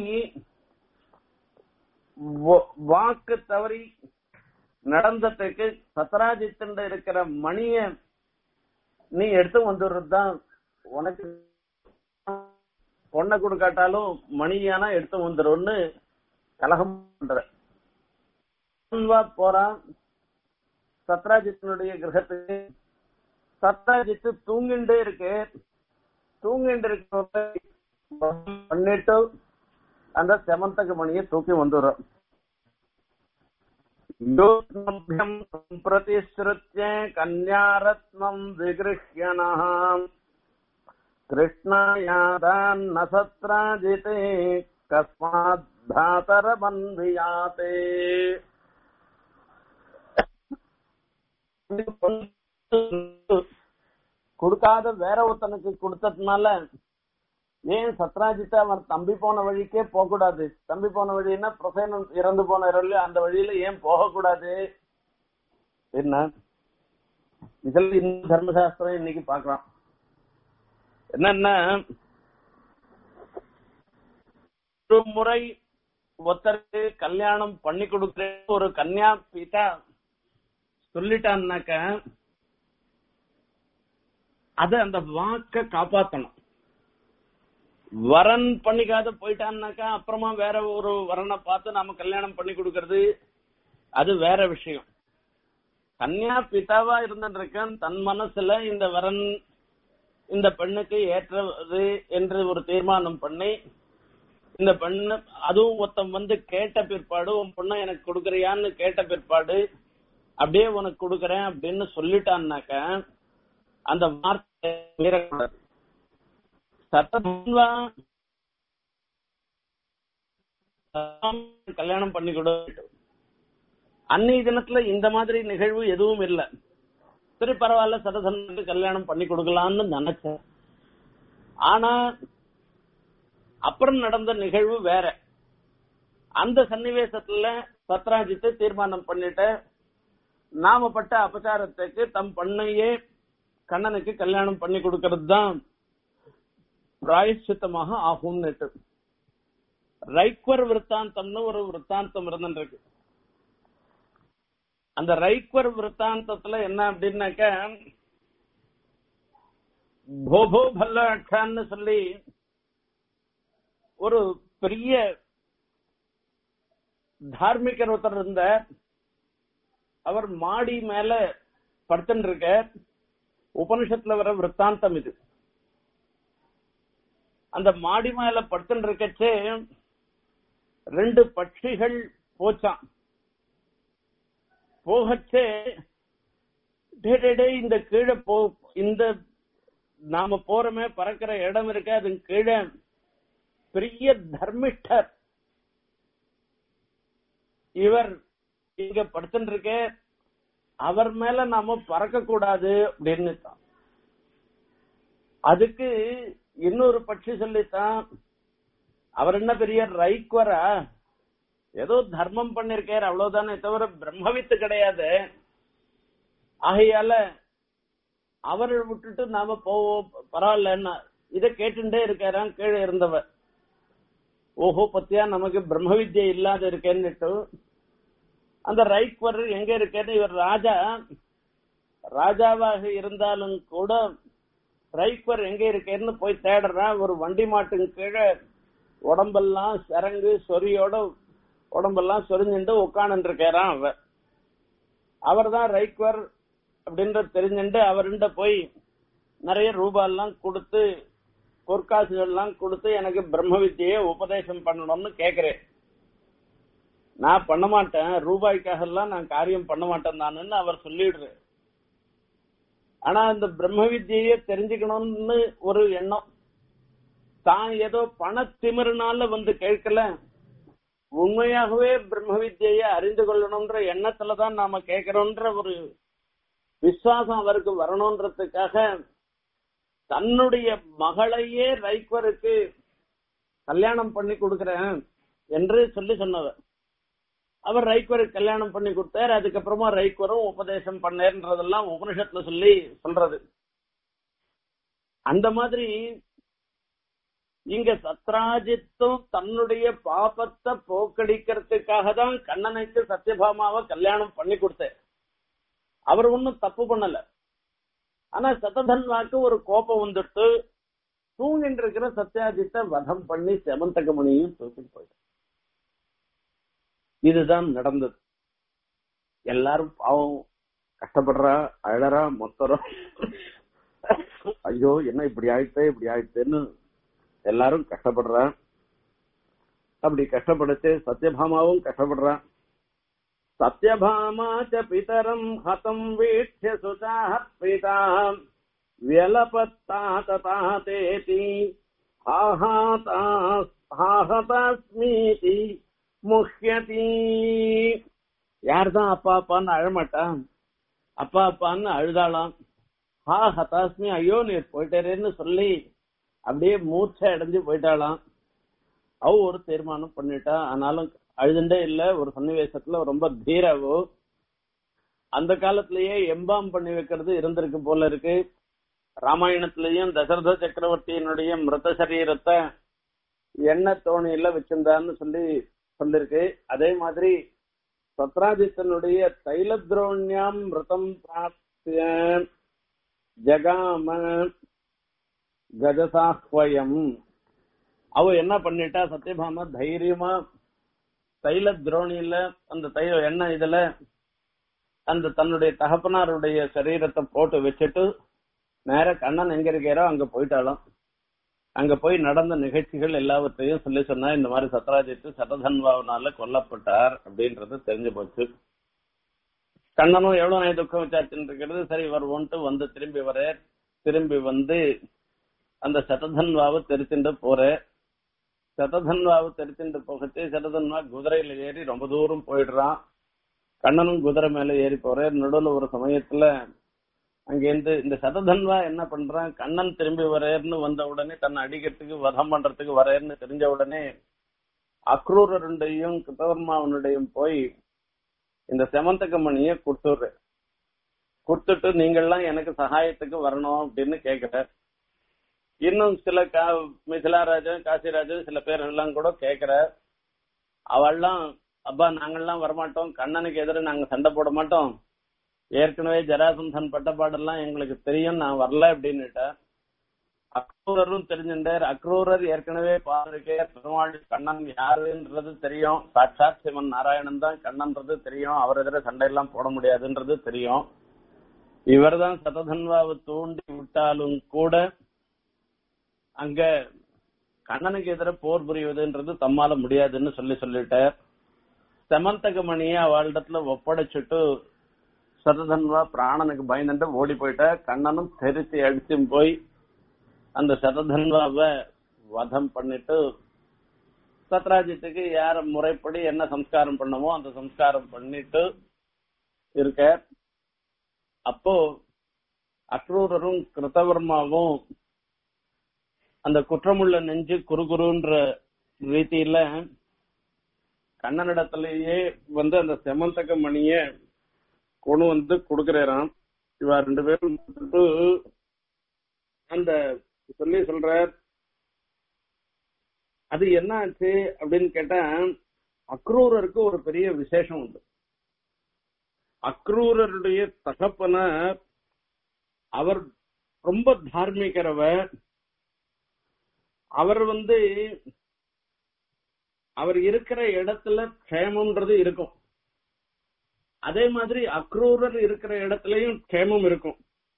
வாக்கு தவறி நடந்ததுக்கு சத்ராஜித்த இருக்கிற மணிய நீ எடுத்து வந்துடுறது தான் உனக்கு பொண்ணை கொடுக்காட்டாலும் மணியானா எடுத்து வந்துடும்னு கலகம் பண்ற போறான் சத்ராஜித்தினுடைய கிரகத்துக்கு சத்ராஜித்து தூங்கிண்டே இருக்கு தூங்கிண்டு இருக்க பண்ணிட்டு அந்த செமந்தக மணியை தூக்கி வந்துடுறோம் யோத்மभ्यम् प्रतिश्रुत्य कन्यारत्नम् विगृह्यणः कृष्णायादान्न सत्राजिते कस्मात् भ्रातरबन्धियाते கொடுக்காத வேற ஒருத்தனுக்கு கொடுத்ததுனால ஏன் சத்ராஜித்த அவன் தம்பி போன வழிக்கே போக கூடாது தம்பி போன வழின்னா பிரசேனம் இறந்து போன இரவுல அந்த வழியில ஏன் போகக்கூடாது என்ன இதுல இந்த தர்மசாஸ்திரம் இன்னைக்கு பாக்கலாம் என்னன்னா ஒரு முறை ஒருத்தருக்கு கல்யாணம் பண்ணி கொடுக்குற ஒரு கன்யா பீட்டா சொல்லிட்டான்னாக்க அது அந்த வாக்க காப்பாத்தணும் வரன் பண்ணிக்காத போயிட்டான்னாக்கா அப்புறமா வேற ஒரு வரனை பார்த்து நாம கல்யாணம் பண்ணி கொடுக்கறது அது வேற விஷயம் கன்யா பிதாவா இருந்திருக்கேன் தன் மனசுல இந்த வரன் இந்த பெண்ணுக்கு ஏற்றது என்று ஒரு தீர்மானம் பண்ணி இந்த பெண்ணு அதுவும் ஒருத்தன் வந்து கேட்ட பிற்பாடு உன் பொண்ணை எனக்கு கொடுக்கறியான்னு கேட்ட பிற்பாடு அப்படியே உனக்கு கொடுக்கறேன் அப்படின்னு சொல்லிட்டான்னாக்க அந்த வார்த்தை மீறக்கூடாது சத்தன்வா கல்யாணம் பண்ணி கொடு அன்னைய தினத்துல இந்த மாதிரி நிகழ்வு எதுவும் இல்ல சரி பரவாயில்ல சரதனுக்கு கல்யாணம் பண்ணி கொடுக்கலாம்னு நினைச்சேன் ஆனா அப்புறம் நடந்த நிகழ்வு வேற அந்த சன்னிவேசத்துல சத்ராஜித்து தீர்மானம் பண்ணிட்ட நாம பட்ட அபச்சாரத்துக்கு தம் பண்ணையே கண்ணனுக்கு கல்யாணம் பண்ணி கொடுக்கறது தான் பிராயச்சித்தமாக ஆகும்னுட்டு ரைக்வர் விற்த்தாந்தம்னு ஒரு விற்த்தாந்தம் இருந்துருக்கு அந்த ரைக்வர் விற்த்தாந்தத்துல என்ன அப்படின்னாக்க போபோ பல்லான்னு சொல்லி ஒரு பெரிய தார்மிகர் ஒருத்தர் இருந்த அவர் மாடி மேல படுத்துட்டு இருக்க உபனிஷத்துல வர விற்த்தாந்தம் இது அந்த மாடி மேல படுத்துட்டு இருக்கச்சே ரெண்டு பட்சிகள் போச்சான் போகச்சே டே டே டே இந்த கீழே போ இந்த நாம போறோமே பறக்கிற இடம் இருக்க அது கீழே பெரிய தர்மிஷ்டர் இவர் இங்க படுத்துட்டு இருக்க அவர் மேல நாம பறக்க கூடாது அப்படின்னு தான் அதுக்கு இன்னொரு பட்சி சொல்லித்தான் அவர் என்ன பெரிய ரைக்வரா ஏதோ தர்மம் பண்ணிருக்காரு அவ்வளவுதானே தவிர பிரம்மவித்து கிடையாது ஆகையால அவரை விட்டுட்டு நாம போவோம் பரவாயில்லன்னா இத கேட்டுட்டே இருக்காராம் கீழே இருந்தவர் ஓஹோ பத்தியா நமக்கு பிரம்ம வித்யை இல்லாத இருக்கேன்னுட்டு அந்த ரைக்வர் எங்க இருக்கேன்னு இவர் ராஜா ராஜாவாக இருந்தாலும் கூட ரைக்வர் எங்க இருக்கேன்னு போய் தேடுறா ஒரு வண்டி மாட்டுக்கு கீழே உடம்பெல்லாம் சரங்கு சொரியோட உடம்பெல்லாம் சொரிஞ்சுட்டு உட்காந்து இருக்காராம் அவர் அவர் தான் ரைக்வர் அப்படின்றது தெரிஞ்சுட்டு அவர்கிட்ட போய் நிறைய ரூபாயெல்லாம் கொடுத்து பொற்காசுகள் எல்லாம் கொடுத்து எனக்கு பிரம்ம வித்தியை உபதேசம் பண்ணணும்னு கேக்குறேன் நான் பண்ண மாட்டேன் ரூபாய்க்காக எல்லாம் நான் காரியம் பண்ண மாட்டேன் நானுன்னு அவர் சொல்லிடுறேன் ஆனா இந்த பிரம்ம வித்தியை தெரிஞ்சுக்கணும்னு ஒரு எண்ணம் தான் ஏதோ பண திமிருனால வந்து கேட்கல உண்மையாகவே பிரம்ம வித்தியை அறிந்து கொள்ளணும்ன்ற எண்ணத்துலதான் நாம கேட்கிறோம்ன்ற ஒரு விசுவாசம் அவருக்கு வரணும்ன்றதுக்காக தன்னுடைய மகளையே ரைக்வருக்கு கல்யாணம் பண்ணி கொடுக்கிறேன் என்று சொல்லி சொன்னவர் அவர் ரைக்வருக்கு கல்யாணம் பண்ணி கொடுத்தார் அதுக்கப்புறமா ரைக்வரும் உபதேசம் பண்ணேன்றதெல்லாம் உபனிஷத்துல சொல்லி சொல்றது அந்த மாதிரி இங்க சத்ராஜித்தும் தன்னுடைய பாபத்தை போக்கடிக்கிறதுக்காக தான் கண்ணனுக்கு சத்யபாமாவை கல்யாணம் பண்ணி கொடுத்தார் அவர் ஒன்னும் தப்பு பண்ணல ஆனா சததன்வாக்கு ஒரு கோபம் வந்துட்டு தூங்கிட்டு இருக்கிற சத்யாஜித்தை வதம் பண்ணி செமந்தகமணியும் தூக்கிட்டு போயிட்டார் இதுதான் நடந்தது எல்லாரும் பாவம் கஷ்டப்படுறா அழறா மொத்தரம் ஐயோ என்ன இப்படி ஆயிடுச்சே இப்படி ஆயிடுச்சேன்னு எல்லாரும் கஷ்டப்படுறா அப்படி கஷ்டப்படுச்சு சத்யபாமாவும் கஷ்டப்படுறான் சத்யபாமா ச பிதரம் ஹதம் வீட்சிய சுதாः பிதா व्यलपत्ता तथा तेति ஆஹாதாஸ்மீதி முஹ்யதி யார்தான் அப்பா அப்பான்னு அழமாட்டான் அப்பா அப்பான்னு அழுதாளாம் ஹா ஹதாஸ்மி ஐயோ நீர் போயிட்டாரேன்னு சொல்லி அப்படியே மூர்ச்சை அடைஞ்சு போயிட்டாளாம் அவ ஒரு தீர்மானம் பண்ணிட்டா ஆனாலும் அழுதுண்டே இல்ல ஒரு சன்னிவேசத்துல ரொம்ப தீராவோ அந்த காலத்திலேயே எம்பாம் பண்ணி வைக்கிறது இருந்திருக்கு போல இருக்கு ராமாயணத்திலையும் தசரத சக்கரவர்த்தியினுடைய மிருத சரீரத்தை எண்ணெய் தோணியில வச்சிருந்தான்னு சொல்லி சொல்லிருக்கு அதே மாதிரி சத்ராஜித்தனுடைய தைலத்ரோண்யாம் மிருதம் பிராப்திய ஜகாம கஜசாஹ்வயம் அவ என்ன பண்ணிட்டா சத்யபாமா தைரியமா தைல துரோணியில அந்த தைல எண்ணெய் இதுல அந்த தன்னுடைய தகப்பனாருடைய சரீரத்தை போட்டு வச்சுட்டு நேர கண்ணன் எங்க இருக்காரோ அங்க போயிட்டாலும் அங்க போய் நடந்த நிகழ்ச்சிகள் எல்லாவற்றையும் சொல்லி சொன்னா இந்த மாதிரி சத்ராஜித்து சததன்வாவினால கொல்லப்பட்டார் அப்படின்றது தெரிஞ்சு போச்சு கண்ணனும் எவ்வளவு நாய் துக்கம் வச்சாச்சுன்னு இருக்கிறது சரி வருவோன்ட்டு வந்து திரும்பி வர திரும்பி வந்து அந்த சததன்வாவை தெரிச்சுட்டு போற சததன்வாவை தெரிச்சுட்டு போகச்சு சததன்வா குதிரையில ஏறி ரொம்ப தூரம் போயிடுறான் கண்ணனும் குதிரை மேல ஏறி போற நடுவுல ஒரு சமயத்துல அங்கேருந்து இந்த சததன்வா என்ன பண்றான் கண்ணன் திரும்பி வரேன்னு வந்த உடனே தன்னை அடிக்கிறதுக்கு வதம் பண்றதுக்கு வரேன்னு தெரிஞ்ச உடனே அக்ரூரருடையும் கிருத்தவர்மாவனுடையும் போய் இந்த செமந்தக மணியை கொடுத்துடுறேன் கொடுத்துட்டு நீங்கள்லாம் எனக்கு சகாயத்துக்கு வரணும் அப்படின்னு கேக்குற இன்னும் சில கா மிசிலாராஜன் காசிராஜன் சில பேர் எல்லாம் கூட கேக்குற அவள்லாம் அப்பா நாங்கள்லாம் வரமாட்டோம் கண்ணனுக்கு எதிர நாங்க சண்டை போட மாட்டோம் ஏற்கனவே ஜராசந்தன் பட்டப்பாடெல்லாம் எங்களுக்கு தெரியும் நான் வரல அப்படின்னுட்ட அக்ரூரரும் தெரிஞ்சுட்டார் அக்ரூரர் ஏற்கனவே பாருக்கே பெருமாள் கண்ணன் யாருன்றது தெரியும் சாட்சாத் சிவன் நாராயணன் தான் கண்ணன்றது தெரியும் அவர் எதிர சண்டையெல்லாம் போட முடியாதுன்றது தெரியும் இவர்தான் சததன்வாவை தூண்டி விட்டாலும் கூட அங்க கண்ணனுக்கு எதிர போர் புரிவதுன்றது தம்மால முடியாதுன்னு சொல்லி சொல்லிட்டார் செமந்தகமணியை அவளிடத்துல ஒப்படைச்சிட்டு சததன்வா பிராணனுக்கு பயந்துட்டு ஓடி போயிட்ட கண்ணனும் தெரிச்சு அடிச்சு போய் அந்த சததன்வாவை வதம் பண்ணிட்டு சத்ராஜித்துக்கு யார முறைப்படி என்ன சம்ஸ்காரம் பண்ணமோ அந்த சம்ஸ்காரம் பண்ணிட்டு இருக்க அப்போ அக்ரூரரும் கிருத்தவர்மாவும் அந்த குற்றமுள்ள நெஞ்சு குறுகுறுன்ற ரீதியில கண்ணனிடத்திலேயே வந்து அந்த செமந்தக மணிய கொண்டு வந்து கொடுக்கிறாராம் இவா ரெண்டு பேரும் வந்து அந்த சொல்லி சொல்ற அது என்ன ஆச்சு அப்படின்னு கேட்டா அக்ரூரருக்கு ஒரு பெரிய விசேஷம் உண்டு அக்ரூரருடைய தகப்பன அவர் ரொம்ப தார்மீகரவர் அவர் வந்து அவர் இருக்கிற இடத்துல க்ஷேமம்ன்றது இருக்கும் அதே மாதிரி அக்ரூரர் இருக்கிற இடத்துலயும் க்ஷேமம் இருக்கும்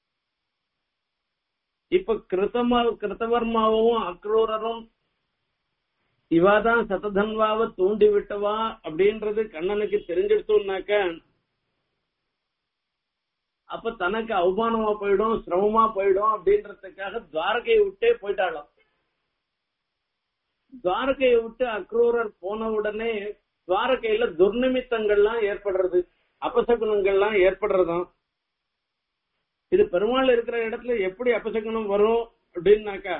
இப்ப கிருத்தமா கிருத்தவர்மாவும் அக்ரூரரும் இவாதான் சததன்வாவை தூண்டி விட்டவா அப்படின்றது கண்ணனுக்கு தெரிஞ்சிடுத்தோம்னாக்க அப்ப தனக்கு அவமானமா போயிடும் சிரமமா போயிடும் அப்படின்றதுக்காக துவாரகையை விட்டே போயிட்டாளாம் துவாரகையை விட்டு அக்ரூரர் போன உடனே துவாரகையில துர்நிமித்தங்கள்லாம் ஏற்படுறது அபசகுணங்கள்லாம் ஏற்படுறதாம் இது பெருமாள் இருக்கிற இடத்துல எப்படி அபசகுணம் வரும் அப்படின்னாக்கா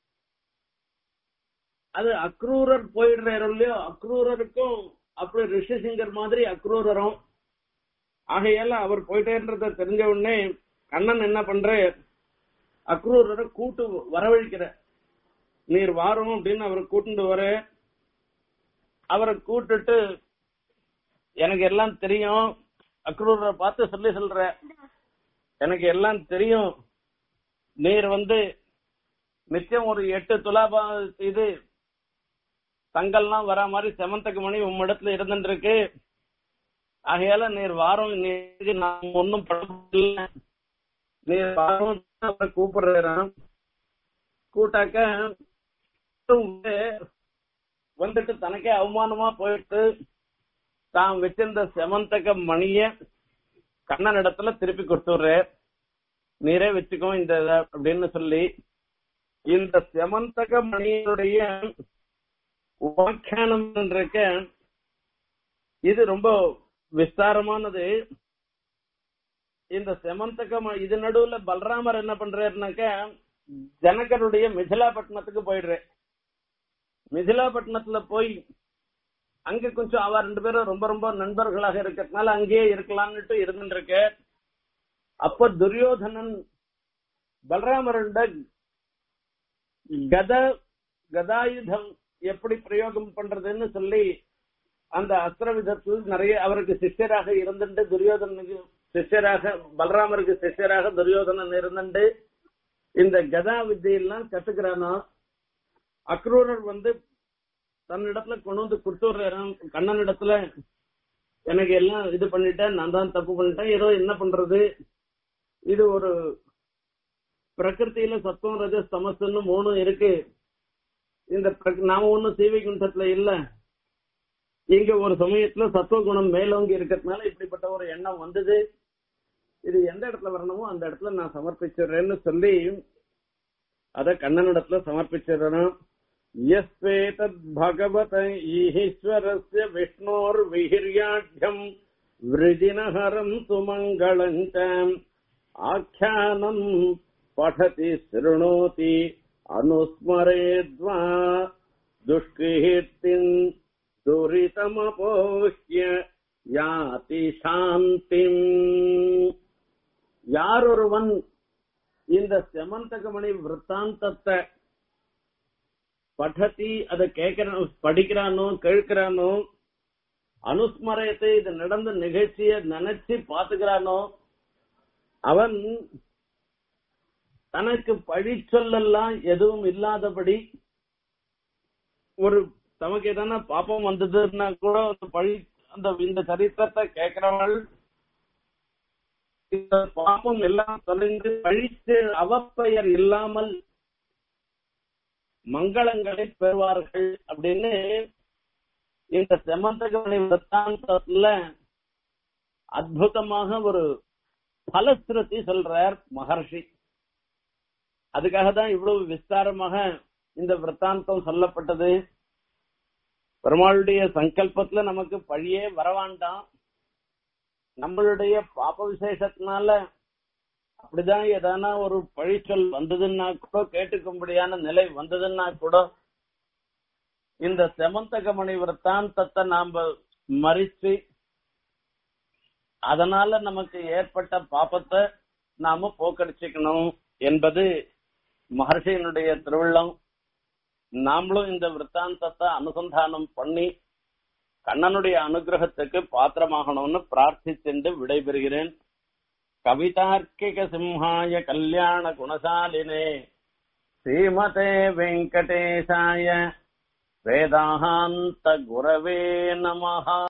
அது அக்ரூரர் போயிடுறாரு இல்லையோ அக்ரூரருக்கும் அப்படி ரிஷிசிங்கர் மாதிரி அக்ரூரரும் ஆகையால அவர் போயிட்டேன்றத தெரிஞ்ச உடனே கண்ணன் என்ன பண்ற அக்ரூரரை கூட்டு வரவழைக்கிற நீர் வாரும் அப்படின்னு அவரை கூட்டிட்டு வர அவரை கூட்டுட்டு எனக்கு எல்லாம் தெரியும் அக்ரூரரை பார்த்து சொல்லி சொல்ற எனக்கு எல்லாம் தெரியும் நீர் வந்து நிச்சயம் ஒரு எட்டு துலாபா இது தங்கல்லாம் வரா மாதிரி செமந்தக்கு மணி உம்மிடத்துல இருந்துருக்கு ஆகையால நீர் வாரம் நீருக்கு நான் ஒன்னும் படல நீர் வாரம் அவரை கூப்பிடுறான் கூட்டாக்க வந்துட்டு தனக்கே அவமானமா போயிட்டு தான் வச்சிருந்த செமந்தக மணிய கண்ணன் இடத்துல திருப்பி கொடுத்துடுற நீரே வச்சுக்கோ இந்த இத அப்படின்னு சொல்லி இந்த செமந்தக மணியினுடைய உபாக்கியானம் இருக்க இது ரொம்ப விஸ்தாரமானது இந்த செமந்தக ம- இது நடுவுல பலராமர் என்ன பண்றாருனாக்க ஜனகருடைய மிதிலாப்பட்டினத்துக்கு போயிடுறேன் மிதிலாப்பட்டினத்துல போய் அங்க கொஞ்சம் அவ ரெண்டு பேரும் ரொம்ப ரொம்ப நண்பர்களாக இருக்கிறதுனால அங்கேயே இருக்கலாம்னுட்டு இருந்துட்டு இருக்க அப்ப துரியோதனன் பலராமருண்ட கத கதாயுதம் எப்படி பிரயோகம் பண்றதுன்னு சொல்லி அந்த அஸ்திர விதத்தில் நிறைய அவருக்கு சிஷ்யராக இருந்துட்டு துரியோதனுக்கு சிஷ்யராக பலராமருக்கு சிஷ்யராக துரியோதனன் இருந்துட்டு இந்த கதா வித்தையெல்லாம் கத்துக்கிறானா அக்ரூரர் வந்து தன்னிடத்துல கொண்டு வந்து கொடுத்துடுறான் கண்ணன் இடத்துல எனக்கு எல்லாம் இது பண்ணிட்டேன் நான் தான் தப்பு பண்ணிட்டேன் ஏதோ என்ன பண்றது இது ஒரு பிரகிருதியில சத்துவம் ரஜ தமசுன்னு மூணும் இருக்கு இந்த பிர- நாம ஒண்ணும் சீவை குண்டத்துல இல்ல இங்க ஒரு சமயத்துல சத்துவகுணம் மேலோங்கி இருக்கிறதுனால இப்படிப்பட்ட ஒரு எண்ணம் வந்தது இது எந்த இடத்துல வரணுமோ அந்த இடத்துல நான் சமர்ப்பிச்சிடுறேன்னு சொல்லி அத கண்ணனிடத்துல சமர்ப்பிச்சிடணும் எஸ்வேதத் பகவத ஈஸ்வரஸ்ய விஷ்ணோர் விஹிர்யாட்யம் விருஜினஹரம் சுமங்களஞ்ச ஆख्यानम् पठति शृणोति अनुस्मरेद्वा दुष्कीर्तिम् दुरितमपोह्य யாதி சாந்திம் யாரொருவன் இந்த செமந்தகமணி விற்த்தாந்தத்தை படத்தி அதை கேட்கிறானோ படிக்கிறானோ கேட்கிறானோ அனுஸ்மரத்தை இது நடந்த நிகழ்ச்சிய நினைச்சு பாத்துக்கிறானோ அவன் தனக்கு பழி சொல்லெல்லாம் எதுவும் இல்லாதபடி ஒரு தமக்கு எதனா பாப்பம் வந்ததுன்னா கூட அந்த பழி அந்த இந்த சரித்திரத்தை கேட்கிறவள் இந்த பாப்பம் எல்லாம் தொலைந்து பழித்து அவப்பெயர் இல்லாமல் மங்களங்களை பெறுவார்கள் அப்படின்னு இந்த செமந்தகமணி விற்த்தாந்தத்துல அற்புதமாக ஒரு பலஸ்ருதி சொல்றார் மகர்ஷி அதுக்காக தான் இவ்வளவு விஸ்தாரமாக இந்த விற்த்தாந்தம் சொல்லப்பட்டது பெருமாளுடைய சங்கல்பத்துல நமக்கு பழியே வரவாண்டாம் நம்மளுடைய பாப விசேஷத்தினால அப்படிதான் எதானா ஒரு பழிச்சொல் வந்ததுன்னா கூட கேட்டுக்கும்படியான நிலை வந்ததுன்னா கூட இந்த செமந்தகமணி விற்த்தாந்தத்தை நாம மறிச்சு அதனால நமக்கு ஏற்பட்ட பாப்பத்தை நாம போக்கடிச்சுக்கணும் என்பது மகர்ஷியினுடைய திருவிழம் நாமளும் இந்த விற்த்தாந்தத்தை அனுசந்தானம் பண்ணி கண்ணனுடைய அனுகிரகத்துக்கு பாத்திரமாகணும்னு பிரார்த்திச்சென்று விடைபெறுகிறேன் கவிதார்க்கிக சிம்ஹாய கல்யாண குணசாலினே ஸ்ரீமதே வெங்கடேசாய வேதாந்த குரவே நமஹா